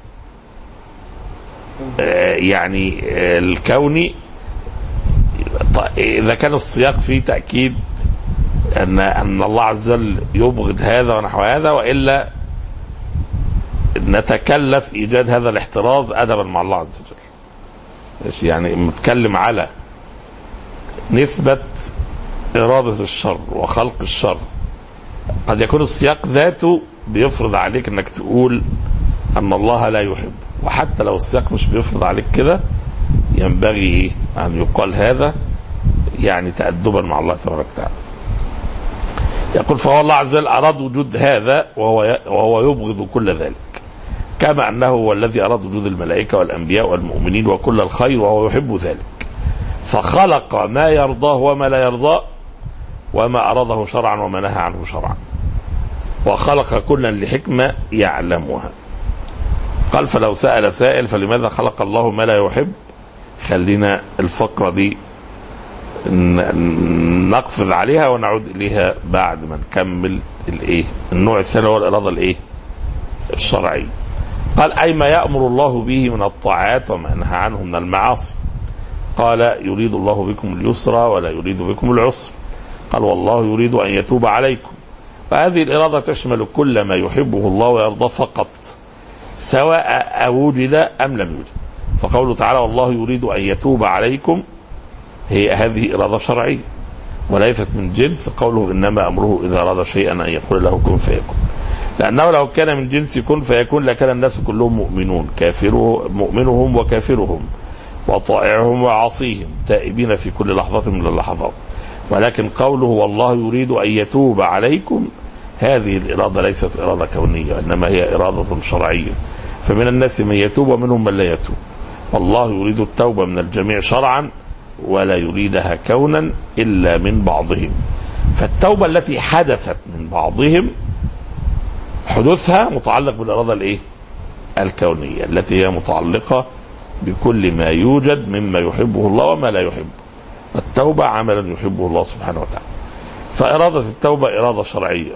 آه، يعني آه، الكوني طيب، إذا كان السياق فيه تأكيد ان ان الله عز وجل يبغض هذا ونحو هذا والا نتكلف ايجاد هذا الاحتراز ادبا مع الله عز وجل. ماشي يعني نتكلم على نسبة إرادة الشر وخلق الشر قد يكون السياق ذاته بيفرض عليك انك تقول ان الله لا يحب وحتى لو السياق مش بيفرض عليك كده ينبغي إيه؟ ان يقال هذا يعني تأدبا مع الله تبارك وتعالى يقول فهو الله عز وجل أراد وجود هذا وهو وهو يبغض كل ذلك كما أنه هو الذي أراد وجود الملائكة والأنبياء والمؤمنين وكل الخير وهو يحب ذلك فخلق ما يرضاه وما لا يرضاه وما أراده شرعا وما نهى عنه شرعا وخلق كلا لحكمة يعلمها قال فلو سأل سائل فلماذا خلق الله ما لا يحب خلينا الفقرة دي ن- نقفز عليها ونعود إليها بعد ما نكمل الإيه النوع الثاني هو الإرادة الإيه الشرعية قال أي ما يأمر الله به من الطاعات وما نهى عنه من المعاصي قال يريد الله بكم اليسر ولا يريد بكم العسر قال والله يريد أن يتوب عليكم وهذه الإرادة تشمل كل ما يحبه الله ويرضاه فقط سواء وجد أم لم يوجد فقوله تعالى والله يريد أن يتوب عليكم هي هذه إرادة شرعية وليست من جنس قوله إنما أمره إذا أراد شيئا أن يقول له كن فيكون لأنه لو كان من جنس كن فيكون لكان الناس كلهم مؤمنون كافره مؤمنهم وكافرهم وطائعهم وعاصيهم تائبين في كل لحظة من اللحظات ولكن قوله والله يريد أن يتوب عليكم هذه الإرادة ليست إرادة كونية إنما هي إرادة شرعية فمن الناس من يتوب ومنهم من لا يتوب والله يريد التوبة من الجميع شرعا ولا يريدها كونا إلا من بعضهم فالتوبة التي حدثت من بعضهم حدوثها متعلق بالإرادة الإيه؟ الكونية التي هي متعلقة بكل ما يوجد مما يحبه الله وما لا يحبه التوبة عملا يحبه الله سبحانه وتعالى فإرادة التوبة إرادة شرعية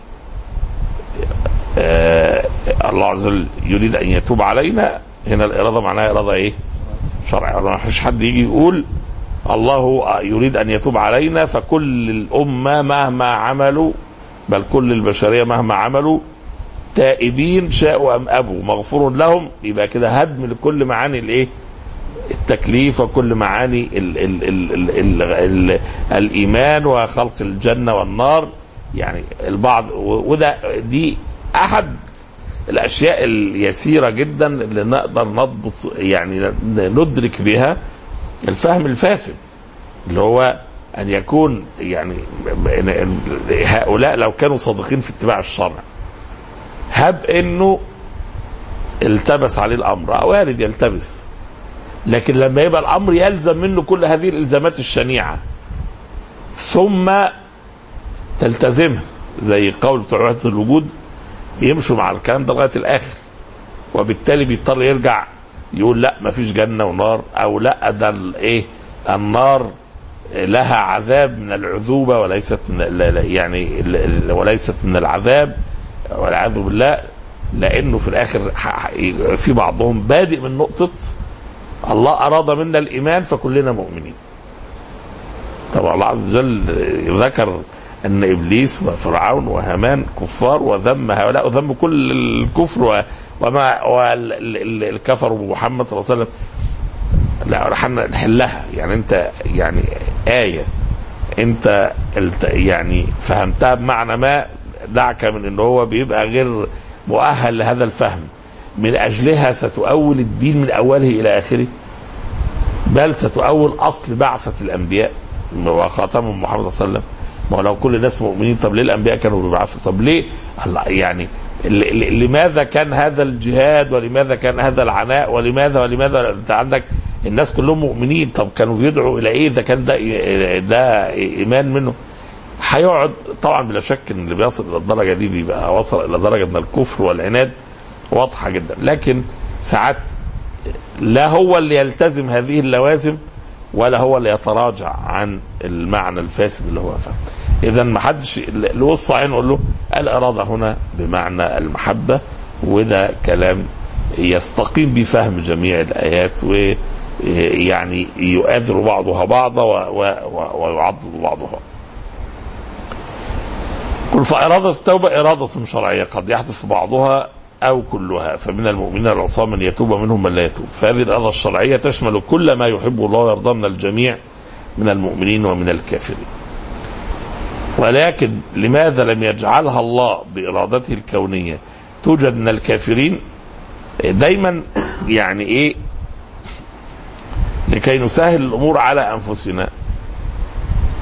آه الله عز وجل يريد أن يتوب علينا هنا الإرادة معناها إرادة إيه شرعية ما فيش حد يجي يقول الله يريد أن يتوب علينا فكل الأمة مهما عملوا بل كل البشرية مهما عملوا تائبين شاءوا أم أبوا مغفور لهم يبقى كده هدم لكل معاني الإيه التكليف وكل معاني ال ال ال ال ال ال الايمان وخلق الجنه والنار يعني البعض وده دي احد الاشياء اليسيره جدا اللي نقدر نضبط يعني ندرك بها الفهم الفاسد اللي هو ان يكون يعني هؤلاء لو كانوا صادقين في اتباع الشرع هب انه التبس عليه الامر وارد يلتبس لكن لما يبقى الامر يلزم منه كل هذه الالزامات الشنيعه ثم تلتزمها زي قول بتوع وحده الوجود يمشوا مع الكلام ده لغايه الاخر وبالتالي بيضطر يرجع يقول لا ما فيش جنه ونار او لا ده ايه النار لها عذاب من العذوبه وليست من يعني وليست من العذاب والعياذ بالله لانه في الاخر في بعضهم بادئ من نقطه الله أراد منا الإيمان فكلنا مؤمنين طبعا الله عز وجل ذكر أن إبليس وفرعون وهامان كفار وذم هؤلاء وذم كل الكفر وما والكفر بمحمد صلى الله عليه وسلم لا رح نحلها يعني أنت يعني آية أنت يعني فهمتها بمعنى ما دعك من أنه هو بيبقى غير مؤهل لهذا الفهم من أجلها ستؤول الدين من أوله إلى آخره بل ستؤول أصل بعثة الأنبياء وخاتمهم محمد صلى الله عليه وسلم ما هو لو كل الناس مؤمنين طب ليه الأنبياء كانوا بيبعثوا طب ليه الله يعني لماذا كان هذا الجهاد ولماذا كان هذا العناء ولماذا ولماذا انت عندك الناس كلهم مؤمنين طب كانوا بيدعوا الى ايه اذا كان ده ده ايمان منه هيقعد طبعا بلا شك ان اللي بيصل الى الدرجه دي بيبقى وصل الى درجه من الكفر والعناد واضحه جدا لكن ساعات لا هو اللي يلتزم هذه اللوازم ولا هو اللي يتراجع عن المعنى الفاسد اللي هو فاهم اذا ما حدش اللي وصى عين نقول له الاراده هنا بمعنى المحبه وده كلام يستقيم بفهم جميع الايات ويعني يؤثر بعضها بعضا ويعضد بعضها قل فإرادة التوبة إرادة شرعية قد يحدث بعضها أو كلها فمن المؤمنين العصاة من يتوب منهم من لا يتوب فهذه الإرادة الشرعية تشمل كل ما يحبه الله ويرضى من الجميع من المؤمنين ومن الكافرين ولكن لماذا لم يجعلها الله بإرادته الكونية توجد من الكافرين دايما يعني إيه لكي نسهل الأمور على أنفسنا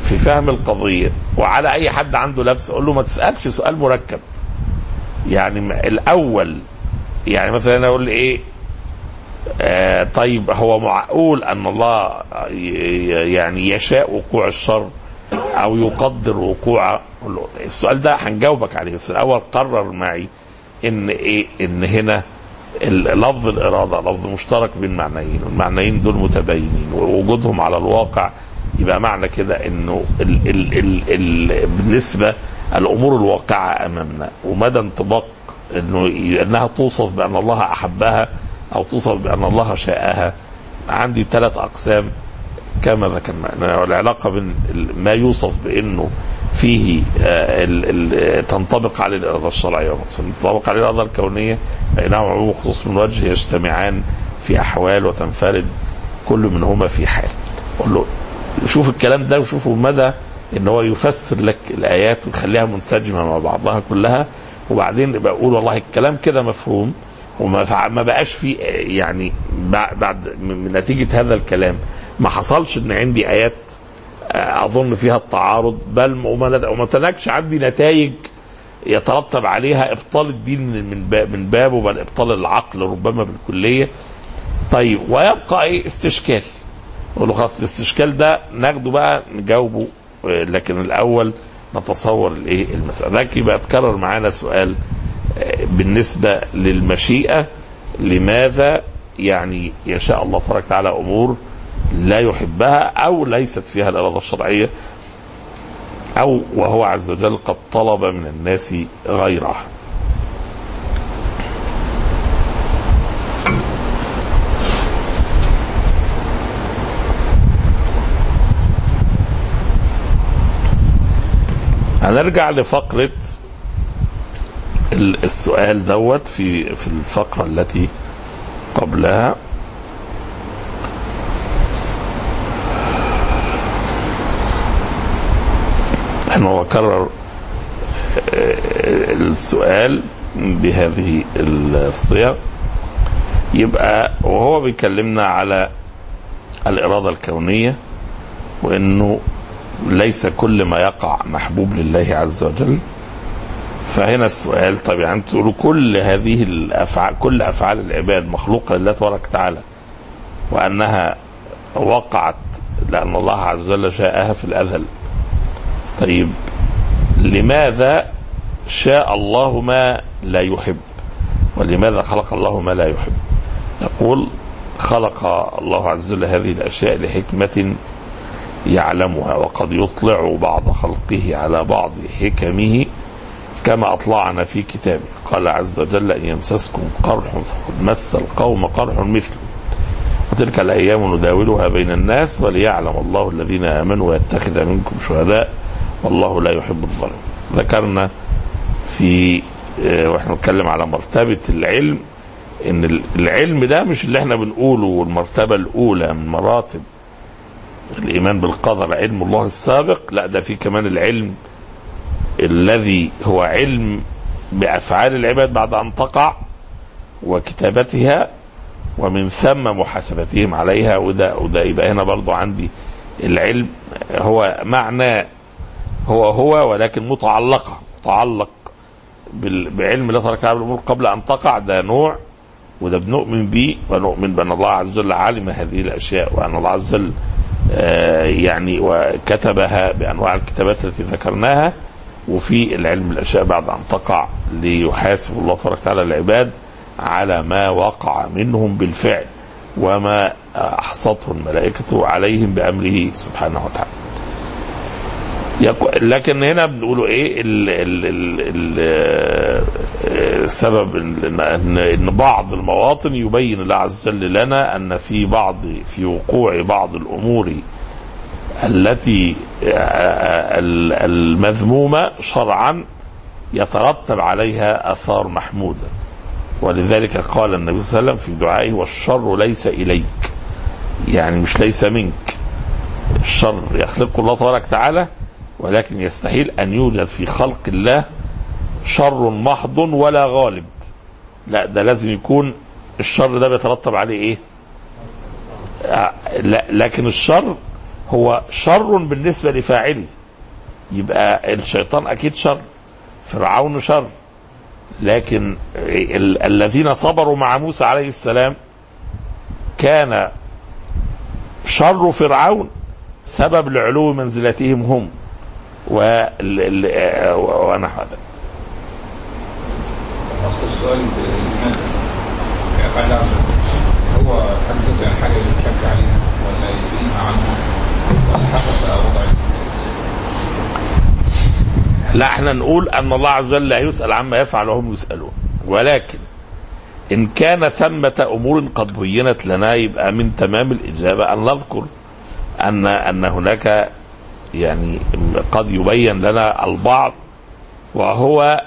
في فهم القضيه وعلى اي حد عنده لبس اقول له ما تسالش سؤال مركب يعني م- الاول يعني مثلا انا اقول ايه آه طيب هو معقول ان الله ي- ي- يعني يشاء وقوع الشر او يقدر وقوعه أقول له السؤال ده هنجاوبك عليه بس الاول قرر معي ان ايه ان هنا ال- لفظ الاراده لفظ مشترك بين معنيين والمعنيين دول متباينين ووجودهم على الواقع يبقى معنى كده انه ال ال ال ال بالنسبه الامور الواقعه امامنا ومدى انطباق انه انها توصف بان الله احبها او توصف بان الله شاءها عندي ثلاث اقسام كما ذكرنا العلاقة بين ال- ما يوصف بأنه فيه آه، ال- ال- تنطبق عليه الإرادة الشرعية تنطبق عليه الإرادة الكونية بينهما عموم وخصوص من وجه يجتمعان في أحوال وتنفرد كل منهما في حال قول له شوف الكلام ده وشوفوا مدى ان هو يفسر لك الايات ويخليها منسجمه مع بعضها كلها وبعدين يبقى اقول والله الكلام كده مفهوم وما فع- ما بقاش في يعني بع- بعد من من نتيجه هذا الكلام ما حصلش ان عندي ايات آه، اظن فيها التعارض بل وما وما تنكش عندي نتائج يترتب عليها ابطال الدين من من باب من بابه بل ابطال العقل ربما بالكليه طيب ويبقى ايه استشكال نقول له خلاص الاستشكال ده ناخده بقى نجاوبه آه، لكن الاول نتصور الايه المساله ده يبقى اتكرر معانا سؤال آه، بالنسبه للمشيئه لماذا يعني يشاء الله تبارك وتعالى امور لا يحبها او ليست فيها الاراده الشرعيه او وهو عز وجل قد طلب من الناس غيرها هنرجع لفقرة ال- السؤال دوت في في الفقرة التي قبلها احنا وكرر السؤال بهذه الصيغ يبقى وهو بيكلمنا على الإرادة الكونية وإنه ليس كل ما يقع محبوب لله عز وجل فهنا السؤال طب يعني انتوا تقولوا كل هذه الافعال كل افعال العباد مخلوقه لله تبارك وتعالى وانها وقعت لان الله عز وجل شاءها في الازل طيب لماذا شاء الله ما لا يحب ولماذا خلق الله ما لا يحب يقول خلق الله عز وجل هذه الاشياء لحكمه يعلمها وقد يطلع بعض خلقه على بعض حكمه كما أطلعنا في كتابه قال عز وجل إن يمسسكم قرح فقد مس القوم قرح مثله وتلك الأيام نداولها بين الناس وليعلم الله الذين آمنوا ويتخذ منكم شهداء والله لا يحب الظلم ذكرنا في آه، واحنا بنتكلم على مرتبة العلم ان العلم ده مش اللي احنا بنقوله المرتبة الأولى من مراتب الايمان بالقدر علم الله السابق لا ده في كمان العلم الذي هو علم بافعال العباد بعد ان تقع وكتابتها ومن ثم محاسبتهم عليها وده وده يبقى هنا برضو عندي العلم هو معنى هو هو ولكن متعلقه متعلق بال- بعلم الله تبارك وتعالى الامور قبل ان تقع ده نوع وده بنؤمن به ونؤمن بان الله عز وجل علم هذه الاشياء وان الله عز وجل آه، يعني وكتبها بانواع الكتابات التي ذكرناها وفي العلم الاشياء بعد ان تقع ليحاسب الله تبارك وتعالى العباد على ما وقع منهم بالفعل وما احصته الملائكه عليهم بامره سبحانه وتعالى. يقو- لكن هنا بنقولوا ايه ال ال ال ال آه، السبب ان ان إن بعض المواطن يبين الله عز وجل لنا ان في بعض في وقوع بعض الامور التي آه، ال- المذمومه شرعا يترتب عليها اثار محموده ولذلك قال النبي صلى الله عليه وسلم في دعائه والشر ليس اليك يعني مش ليس منك الشر يخلقه الله تبارك وتعالى ولكن يستحيل ان يوجد في خلق الله شر محض ولا غالب لا ده لازم يكون الشر ده بيترتب عليه ايه آه، لا لكن الشر هو شر بالنسبة لفاعله يبقى الشيطان أكيد شر فرعون شر لكن ال- الذين صبروا مع موسى عليه السلام كان شر فرعون سبب لعلو منزلتهم هم وال- ال- ونحو ذلك اصل السؤال لماذا؟ يفعل الله عز وجل هو حد ذاته يعني حاجه يشجع عليها ولا ينهى عنها ولا حسب بقى وضع السر لا احنا نقول ان الله عز وجل لا يسأل عما يفعل وهم يسألون ولكن ان كان ثمة امور قد بينت لنا يبقى من تمام الاجابة ان نذكر ان ان هناك يعني قد يبين لنا البعض وهو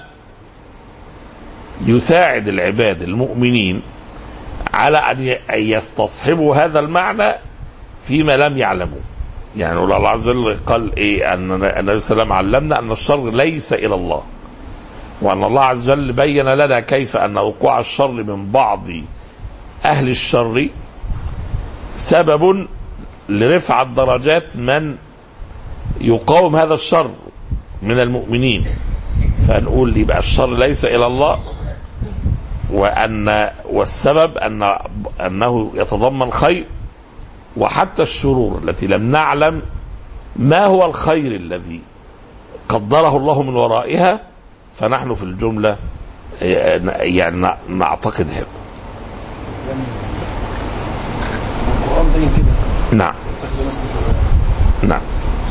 يساعد العباد المؤمنين على ان ي- أن يستصحبوا هذا المعنى فيما لم يعلموه يعني الله عز وجل قال ايه ان النبي صلى الله عليه وسلم علمنا ان الشر ليس الى الله وان الله عز وجل بين لنا كيف ان وقوع الشر من بعض اهل الشر سبب لرفعة درجات من يقاوم هذا الشر من المؤمنين فنقول يبقى الشر ليس الى الله وان والسبب ان انه يتضمن خير وحتى الشرور التي لم نعلم ما هو الخير الذي قدره الله من ورائها فنحن في الجملة يعني نعتقد هذا القرآن باين كده نعم نعم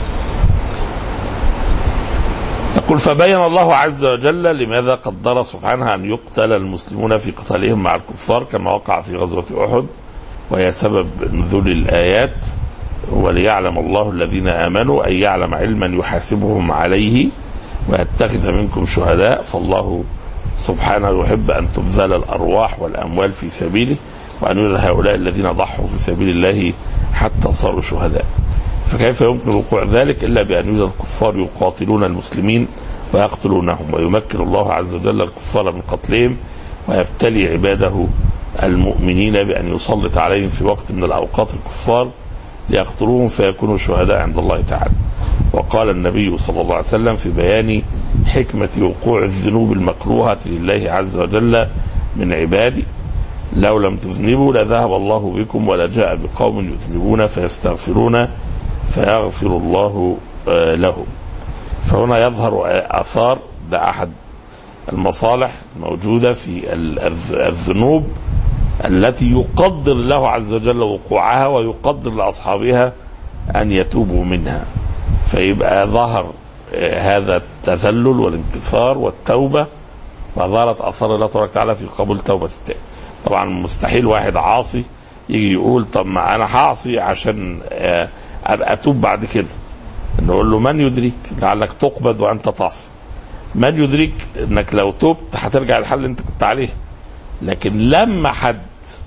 يقول فبين الله عز وجل لماذا قدر سبحانه أن يقتل المسلمون في قتالهم مع الكفار كما وقع في غزوة أحد وهي سبب نزول الآيات وليعلم الله الذين آمنوا أن يعلم علما يحاسبهم عليه ويتخذ منكم شهداء فالله سبحانه يحب أن تبذل الأرواح والأموال في سبيله وأن يرى هؤلاء الذين ضحوا في سبيل الله حتى صاروا شهداء فكيف يمكن وقوع ذلك إلا بأن يوجد كفار يقاتلون المسلمين ويقتلونهم ويمكن الله عز وجل الكفار من قتلهم ويبتلي عباده المؤمنين بأن يسلط عليهم في وقت من الأوقات الكفار ليقتلوهم فيكونوا شهداء عند الله تعالى وقال النبي صلى الله عليه وسلم في بيان حكمة وقوع الذنوب المكروهة لله عز وجل من عبادي لو لم تذنبوا لذهب الله بكم ولجاء بقوم يذنبون فيستغفرون فيغفر الله آه، لهم فهنا يظهر آثار ده أحد المصالح الموجودة في ال- الذ- الذنوب التي يقدر الله عز وجل وقوعها ويقدر لأصحابها أن يتوبوا منها فيبقى ظهر آه، هذا التذلل والانكسار والتوبة وظهرت آثار الله تبارك وتعالى في قبول توبة التائب طبعا مستحيل واحد عاصي يجي يقول طب ما أنا هعصي عشان آه، أبقى أتوب بعد كده نقول له من يدريك لعلك تقبض وأنت تعصي من يدريك انك لو تبت هترجع الحل اللي انت كنت عليه لكن لما حد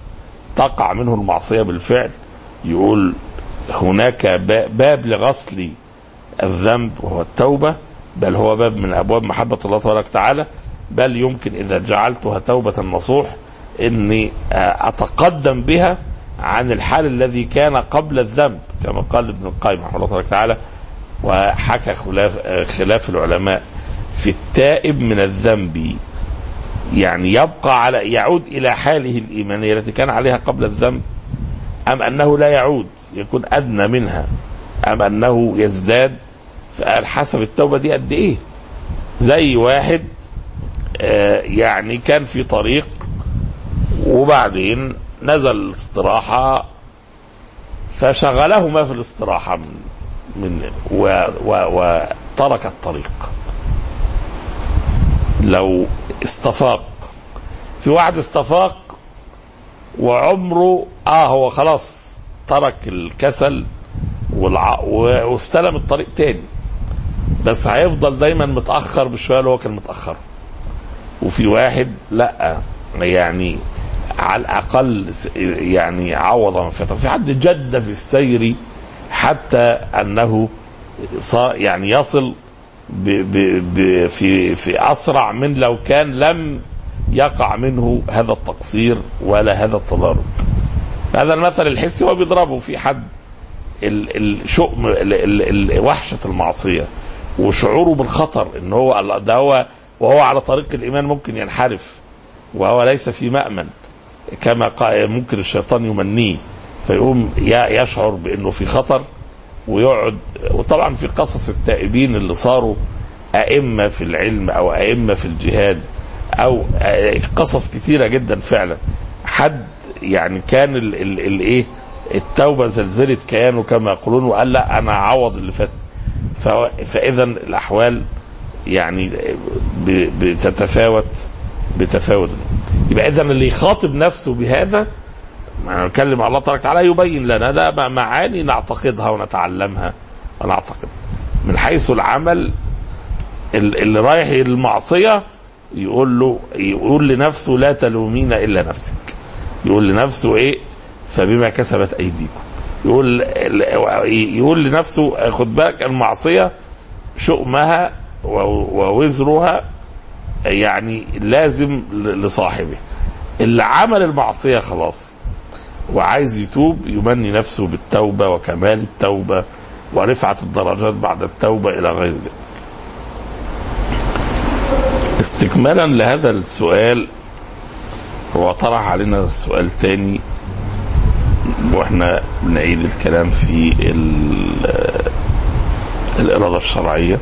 تقع منه المعصية بالفعل يقول هناك با- باب لغسل الذنب وهو التوبة بل هو باب من أبواب محبة الله تبارك وتعالى بل يمكن إذا جعلتها توبة نصوح إني آه، أتقدم بها عن الحال الذي كان قبل الذنب كما قال ابن القيم رحمه الله تبارك وتعالى وحكى خلاف آه، خلاف العلماء في التائب من الذنب يعني يبقى على يعود إلى حاله الإيمانية التي كان عليها قبل الذنب أم أنه لا يعود يكون أدنى منها أم أنه يزداد فقال حسب التوبة دي قد إيه زي واحد آه، يعني كان في طريق وبعدين نزل استراحة فشغله ما في الاستراحة من, من و و وترك الطريق لو استفاق في واحد استفاق وعمره اه هو خلاص ترك الكسل والع... و- واستلم الطريق تاني بس هيفضل دايما متاخر بالشويه اللي هو كان متاخر وفي واحد لا يعني على الاقل س- يعني عوض ما فات في حد جد في السير حتى انه صار يعني يصل ب ب ب في في اسرع من لو كان لم يقع منه هذا التقصير ولا هذا التضارب هذا المثل الحسي هو بيضربه في حد ال- الشؤم ال- ال- ال- وحشه المعصيه وشعوره بالخطر ان هو ده هو وهو على طريق الايمان ممكن ينحرف وهو ليس في مأمن كما قا- ممكن الشيطان يمنيه فيقوم ي- يشعر بانه في خطر ويقعد وطبعا في قصص التائبين اللي صاروا ائمه في العلم او ائمه في الجهاد او آه، قصص كثيره جدا فعلا حد يعني كان ال- ال- الايه التوبه زلزلت كيانه كما يقولون وقال لا انا اعوض اللي فات فهو- فاذا الاحوال يعني ب- بتتفاوت بتفاوت يبقى اذا اللي يخاطب نفسه بهذا ما نتكلم الله تبارك وتعالى يبين لنا ده معاني نعتقدها ونتعلمها ونعتقد من حيث العمل ال- اللي رايح المعصيه يقول له يقول لنفسه لا تلومين الا نفسك يقول لنفسه ايه فبما كسبت ايديكم يقول يقول لنفسه خد بالك المعصيه شؤمها و- ووزرها يعني لازم ل- لصاحبه اللي عمل المعصيه خلاص وعايز يتوب يمني نفسه بالتوبه وكمال التوبه ورفعه الدرجات بعد التوبه الى غير ذلك. استكمالا لهذا السؤال هو طرح علينا سؤال تاني واحنا بنعيد الكلام في ال- الإرادة الشرعية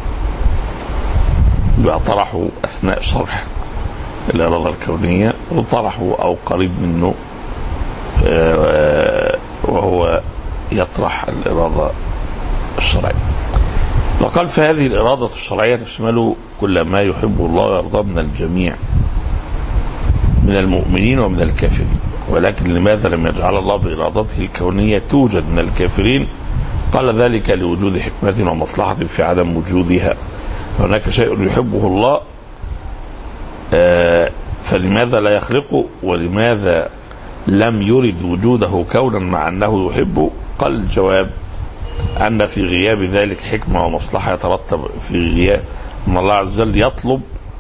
بقى طرحه أثناء شرح الإرادة الكونية وطرحه أو قريب منه آه، وهو يطرح الإرادة الشرعية وقال فهذه الإرادة الشرعية تشمل كل ما يحبه الله ويرضاه من الجميع من المؤمنين ومن الكافرين ولكن لماذا لم يجعل الله بإرادته الكونية توجد من الكافرين قال ذلك لوجود حكمة ومصلحة في عدم وجودها هناك شيء يحبه الله آه، فلماذا لا يخلقه ولماذا لم يرد وجوده كونا مع أنه يحبه قال الجواب أن في غياب ذلك حكمة ومصلحة يترتب في غياب أن الله عز وجل يطلب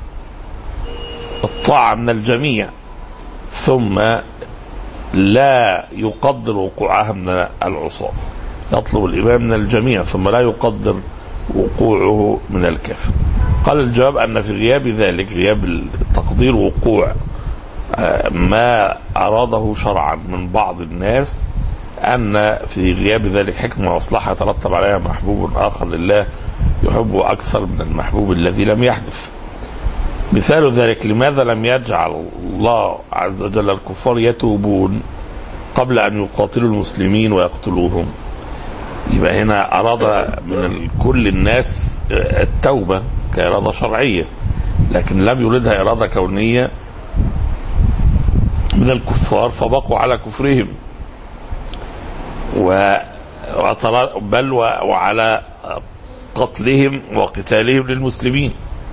الطاعة من الجميع ثم لا يقدر وقوعها من العصاة يطلب الإمام من الجميع ثم لا يقدر وقوعه من الكافر قال الجواب أن في غياب ذلك غياب تقدير وقوع آه، ما أراده شرعا من بعض الناس أن في غياب ذلك حكمة ومصلحة يترتب عليها محبوب آخر لله يحبه أكثر من المحبوب الذي لم يحدث مثال ذلك لماذا لم يجعل الله عز وجل الكفار يتوبون قبل أن يقاتلوا المسلمين ويقتلوهم يبقى هنا أراد من ال- كل الناس آه، التوبة كإرادة شرعية لكن لم يريدها إرادة كونية من الكفار فبقوا على كفرهم و وترى- بل و- وعلى قتلهم وقتالهم للمسلمين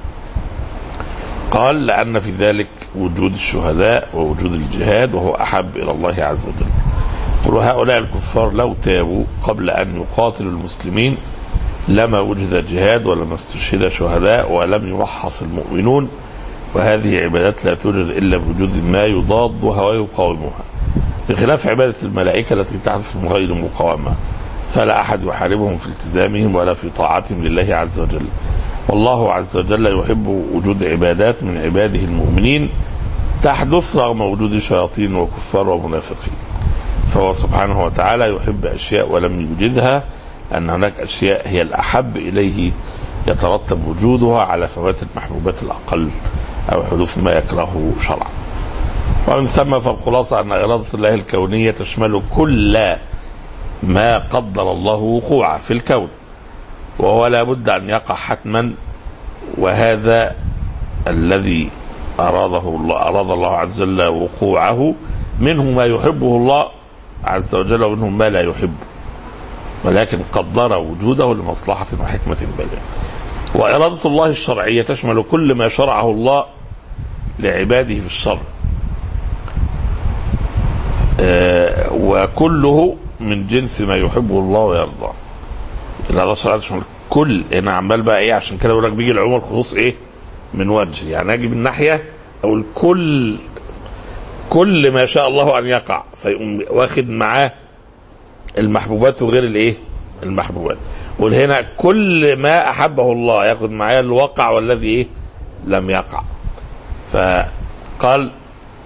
قال لأن في ذلك وجود الشهداء ووجود الجهاد وهو أحب إلى الله عز وجل قل هؤلاء الكفار لو تابوا قبل أن يقاتلوا المسلمين لما وجد جهاد ولما استشهد شهداء ولم يرحص المؤمنون وهذه عبادات لا توجد إلا بوجود ما يضادها ويقاومها بخلاف عبادة الملائكة التي تحدث من غير مقاومة فلا أحد يحاربهم في التزامهم ولا في طاعتهم لله عز وجل والله عز وجل يحب وجود عبادات من عباده المؤمنين تحدث رغم وجود شياطين وكفار ومنافقين فهو سبحانه وتعالى يحب أشياء ولم يوجدها أن هناك أشياء هي الأحب إليه يترتب وجودها على فوات المحبوبات الأقل أو حدوث ما يكرهه شرعا ومن ثم فالخلاصة أن إرادة الله الكونية تشمل كل ما قدر الله وقوعه في الكون وهو لا بد أن يقع حتما وهذا الذي أراده الله أراد الله عز وجل وقوعه منه ما يحبه الله عز وجل ومنه ما لا يحبه ولكن قدر وجوده لمصلحة وحكمة بالغة وإرادة الله الشرعية تشمل كل ما شرعه الله لعباده في الشرع آه، وكله من جنس ما يحبه الله ويرضاه الإرادة الشرعية تشمل كل هنا عمال بقى ايه عشان كده بقول لك بيجي العموم الخصوص ايه من وجه يعني اجي من ناحيه اقول كل كل ما شاء الله ان يقع فيقوم واخد معاه المحبوبات وغير الايه المحبوبات قول هنا كل ما احبه الله ياخد معايا الواقع والذي ايه لم يقع فقال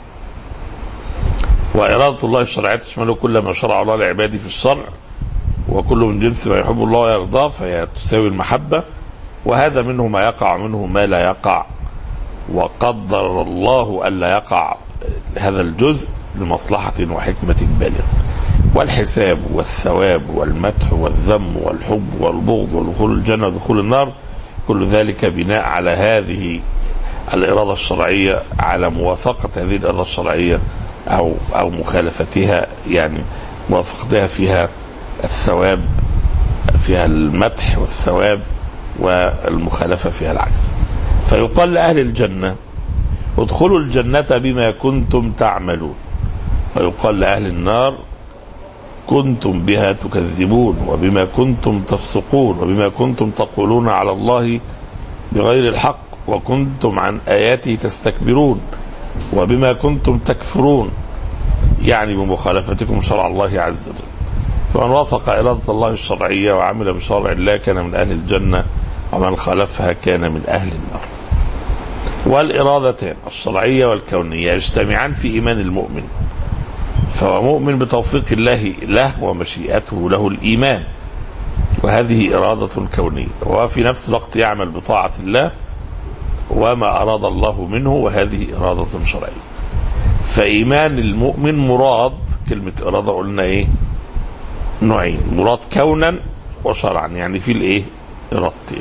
وإرادة الله الشرعية تشمل كل ما شرع الله لعباده في الشرع وكل من جنس ما يحب الله ويرضاه فهي تساوي المحبة وهذا منه ما يقع ومنه ما لا يقع وقدر الله ألا يقع هذا الجزء لمصلحة وحكمة بالغة والحساب والثواب والمدح والذم والحب والبغض ودخول الجنة ودخول النار كل ذلك بناء على هذه الإرادة الشرعية على موافقة هذه الإرادة الشرعية أو أو مخالفتها يعني موافقتها فيها الثواب فيها المدح والثواب والمخالفة فيها العكس فيقال لأهل الجنة ادخلوا الجنة بما كنتم تعملون ويقال لأهل النار كنتم بها تكذبون وبما كنتم تفسقون وبما كنتم تقولون على الله بغير الحق وكنتم عن آياته تستكبرون وبما كنتم تكفرون يعني بمخالفتكم شرع الله عز وجل فمن وافق إرادة الله الشرعية وعمل بشرع الله كان من أهل الجنة ومن خالفها كان من أهل النار والإرادتان الشرعية والكونية يجتمعان في إيمان المؤمن فهو مؤمن بتوفيق الله له ومشيئته له الإيمان وهذه إرادة كونية وهو في نفس الوقت يعمل بطاعة الله وما أراد الله منه وهذه إرادة شرعية فإيمان المؤمن مراد كلمة إرادة قلنا إيه نوعين مراد كونا وشرعا يعني في الإيه إرادتين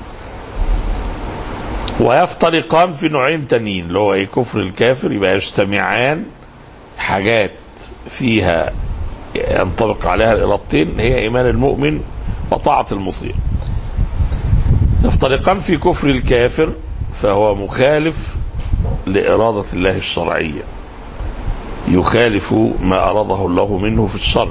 ويفترقان في نوعين تانيين اللي هو إيه كفر الكافر يبقى يجتمعان حاجات فيها ينطبق عليها الإرادتين هي إيمان المؤمن وطاعة المطيع يفترقان في كفر الكافر فهو مخالف لإرادة الله الشرعية يخالف ما أراده الله منه في الشرع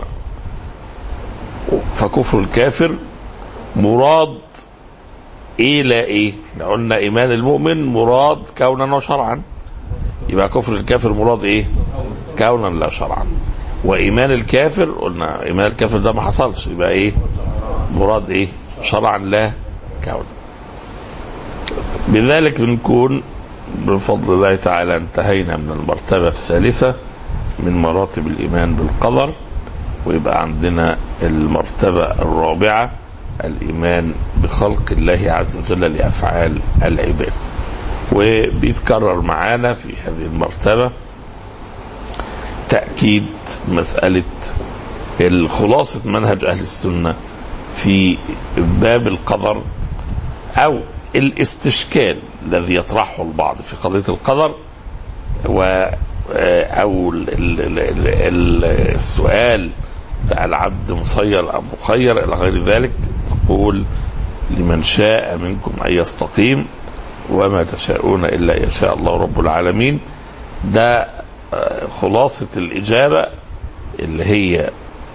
فكفر الكافر مراد ايه لا ايه قلنا ايمان المؤمن مراد كونا وشرعا يبقى كفر الكافر مراد ايه كونا لا شرعا وايمان الكافر قلنا ايمان الكافر ده ما حصلش يبقى ايه مراد ايه شرعا لا كونا بذلك بنكون بفضل الله تعالى انتهينا من المرتبة الثالثة من مراتب الإيمان بالقدر ويبقى عندنا المرتبة الرابعة الإيمان بخلق الله عز وجل لأفعال العباد وبيتكرر معانا في هذه المرتبة تأكيد مسألة خلاصة منهج أهل السنة في باب القدر أو الاستشكال الذي يطرحه البعض في قضية القدر و أو ال ال ال السؤال بتاع العبد مسير أم مخير إلى غير ذلك نقول لمن شاء منكم أن يستقيم وما تشاءون إلا يشاء الله رب العالمين ده خلاصة الإجابة اللي هي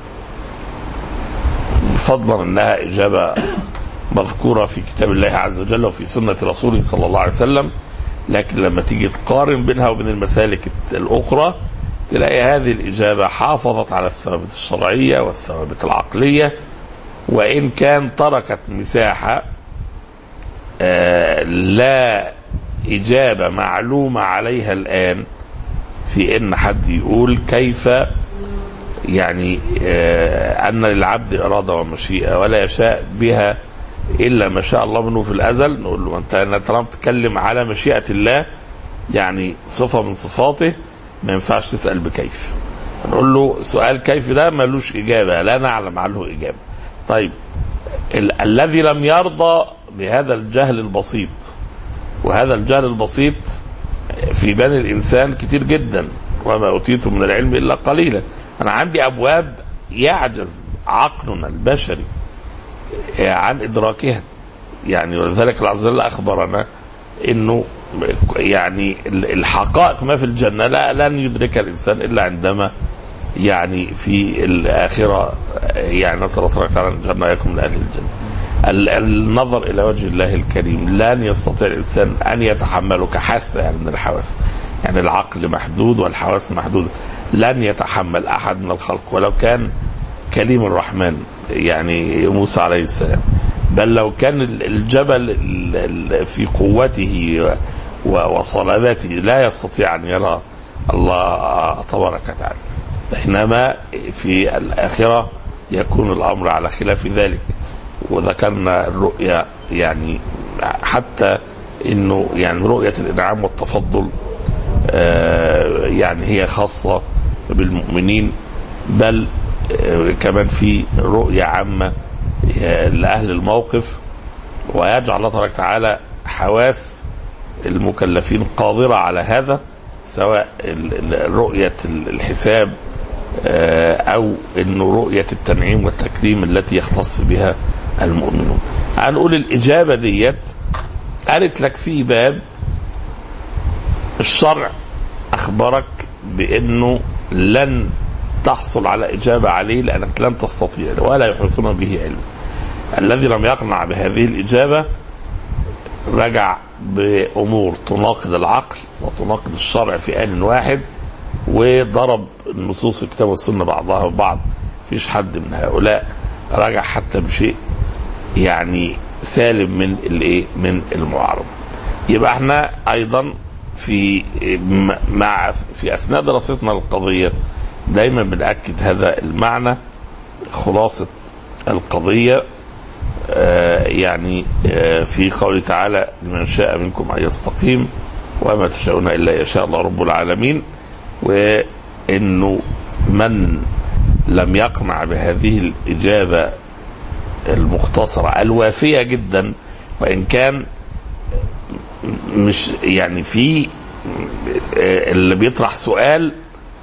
فضلا أنها إجابة مذكورة في كتاب الله عز وجل وفي سنة رسوله صلى الله عليه وسلم لكن لما تيجي تقارن بينها وبين المسالك الأخرى تلاقي هذه الإجابة حافظت على الثوابت الشرعية والثوابت العقلية وإن كان تركت مساحة آه لا إجابة معلومة عليها الآن في إن حد يقول كيف يعني آه أن للعبد إرادة ومشيئة ولا يشاء بها إلا ما شاء الله منه في الأزل نقول له أنت طالما بتتكلم على مشيئة الله يعني صفة من صفاته ما ينفعش تسأل بكيف نقول له سؤال كيف ده ملوش إجابة لا نعلم عنه إجابة طيب ال- الذي لم يرضى بهذا الجهل البسيط وهذا الجهل البسيط في بني الإنسان كتير جدا وما أوتيتم من العلم إلا قليلا أنا عندي أبواب يعجز عقلنا البشري عن إدراكها يعني ولذلك الله عز وجل أخبرنا أنه يعني الحقائق ما في الجنة لا لن يدرك الإنسان إلا عندما يعني في الآخرة يعني نسأل الله تعالى أن يجعلنا إياكم من أهل الجنة النظر إلى وجه الله الكريم لن يستطيع الإنسان أن يتحمله كحاسة يعني من الحواس يعني العقل محدود والحواس محدودة لن يتحمل أحد من الخلق ولو كان كليم الرحمن يعني موسى عليه السلام بل لو كان الجبل ال- ال- في قوته و- وصلابته لا يستطيع ان يرى الله تبارك وتعالى بينما في الاخره يكون الامر على خلاف ذلك وذكرنا الرؤيا يعني حتى انه يعني رؤيه الانعام والتفضل آه، يعني هي خاصه بالمؤمنين بل آه، كمان في رؤيه عامه آه، لاهل الموقف ويجعل الله تبارك وتعالى حواس المكلفين قادره على هذا سواء ال- ال- رؤيه ال- الحساب آه، او انه رؤيه التنعيم والتكريم التي يختص بها المؤمنون. هنقول الاجابه ديت قالت لك في باب الشرع اخبرك بانه لن تحصل على اجابه عليه لانك لن تستطيع ولا يحيطون به علما. الذي لم يقنع بهذه الاجابه رجع بامور تناقض العقل وتناقض الشرع في ان واحد وضرب النصوص الكتاب والسنه بعضها ببعض فيش حد من هؤلاء رجع حتى بشيء يعني سالم من الايه من المعارضه يبقى احنا ايضا في م- مع في اثناء دراستنا للقضيه دايما بناكد هذا المعنى خلاصه القضيه آه، يعني آه، في قوله تعالى لمن شاء منكم ان يستقيم وما تشاءون الا يشاء الله رب العالمين وانه من لم يقنع بهذه الاجابه المختصره الوافيه جدا وان كان مش يعني في آه، اللي بيطرح سؤال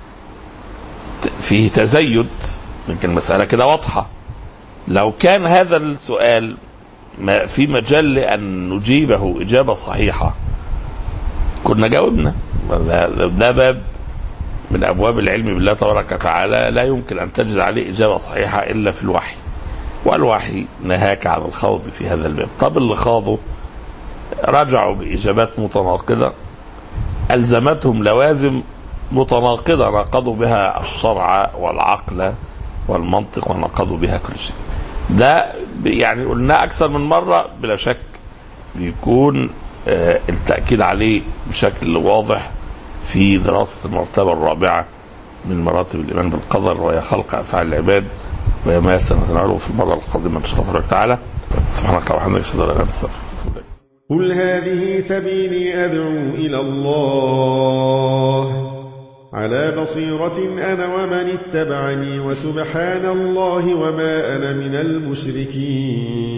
فيه تزيد يمكن المساله كده واضحه لو كان هذا السؤال ما في مجال لأن نجيبه إجابة صحيحة كنا جاوبنا ده, ده باب من أبواب العلم بالله تبارك وتعالى لا يمكن أن تجد عليه إجابة صحيحة إلا في الوحي والوحي نهاك عن الخوض في هذا الباب طب اللي خاضوا رجعوا بإجابات متناقضة ألزمتهم لوازم متناقضة ناقضوا بها الشرع والعقل والمنطق وناقضوا بها كل شيء ده ب- يعني قلنا أكثر من مرة بلا شك بيكون آه، التأكيد عليه بشكل واضح في دراسة المرتبة الرابعة من مراتب الإيمان بالقدر وهي خلق أفعال العباد وهي ما سنتناوله في المرة القادمة إن شاء الله تبارك وتعالى سبحانك اللهم وبحمدك أشهد أن لا إله إلا أنت أستغفرك قل هذه سبيلي أدعو إلى الله على بصيرة أنا ومن اتبعني وسبحان الله وما أنا من المشركين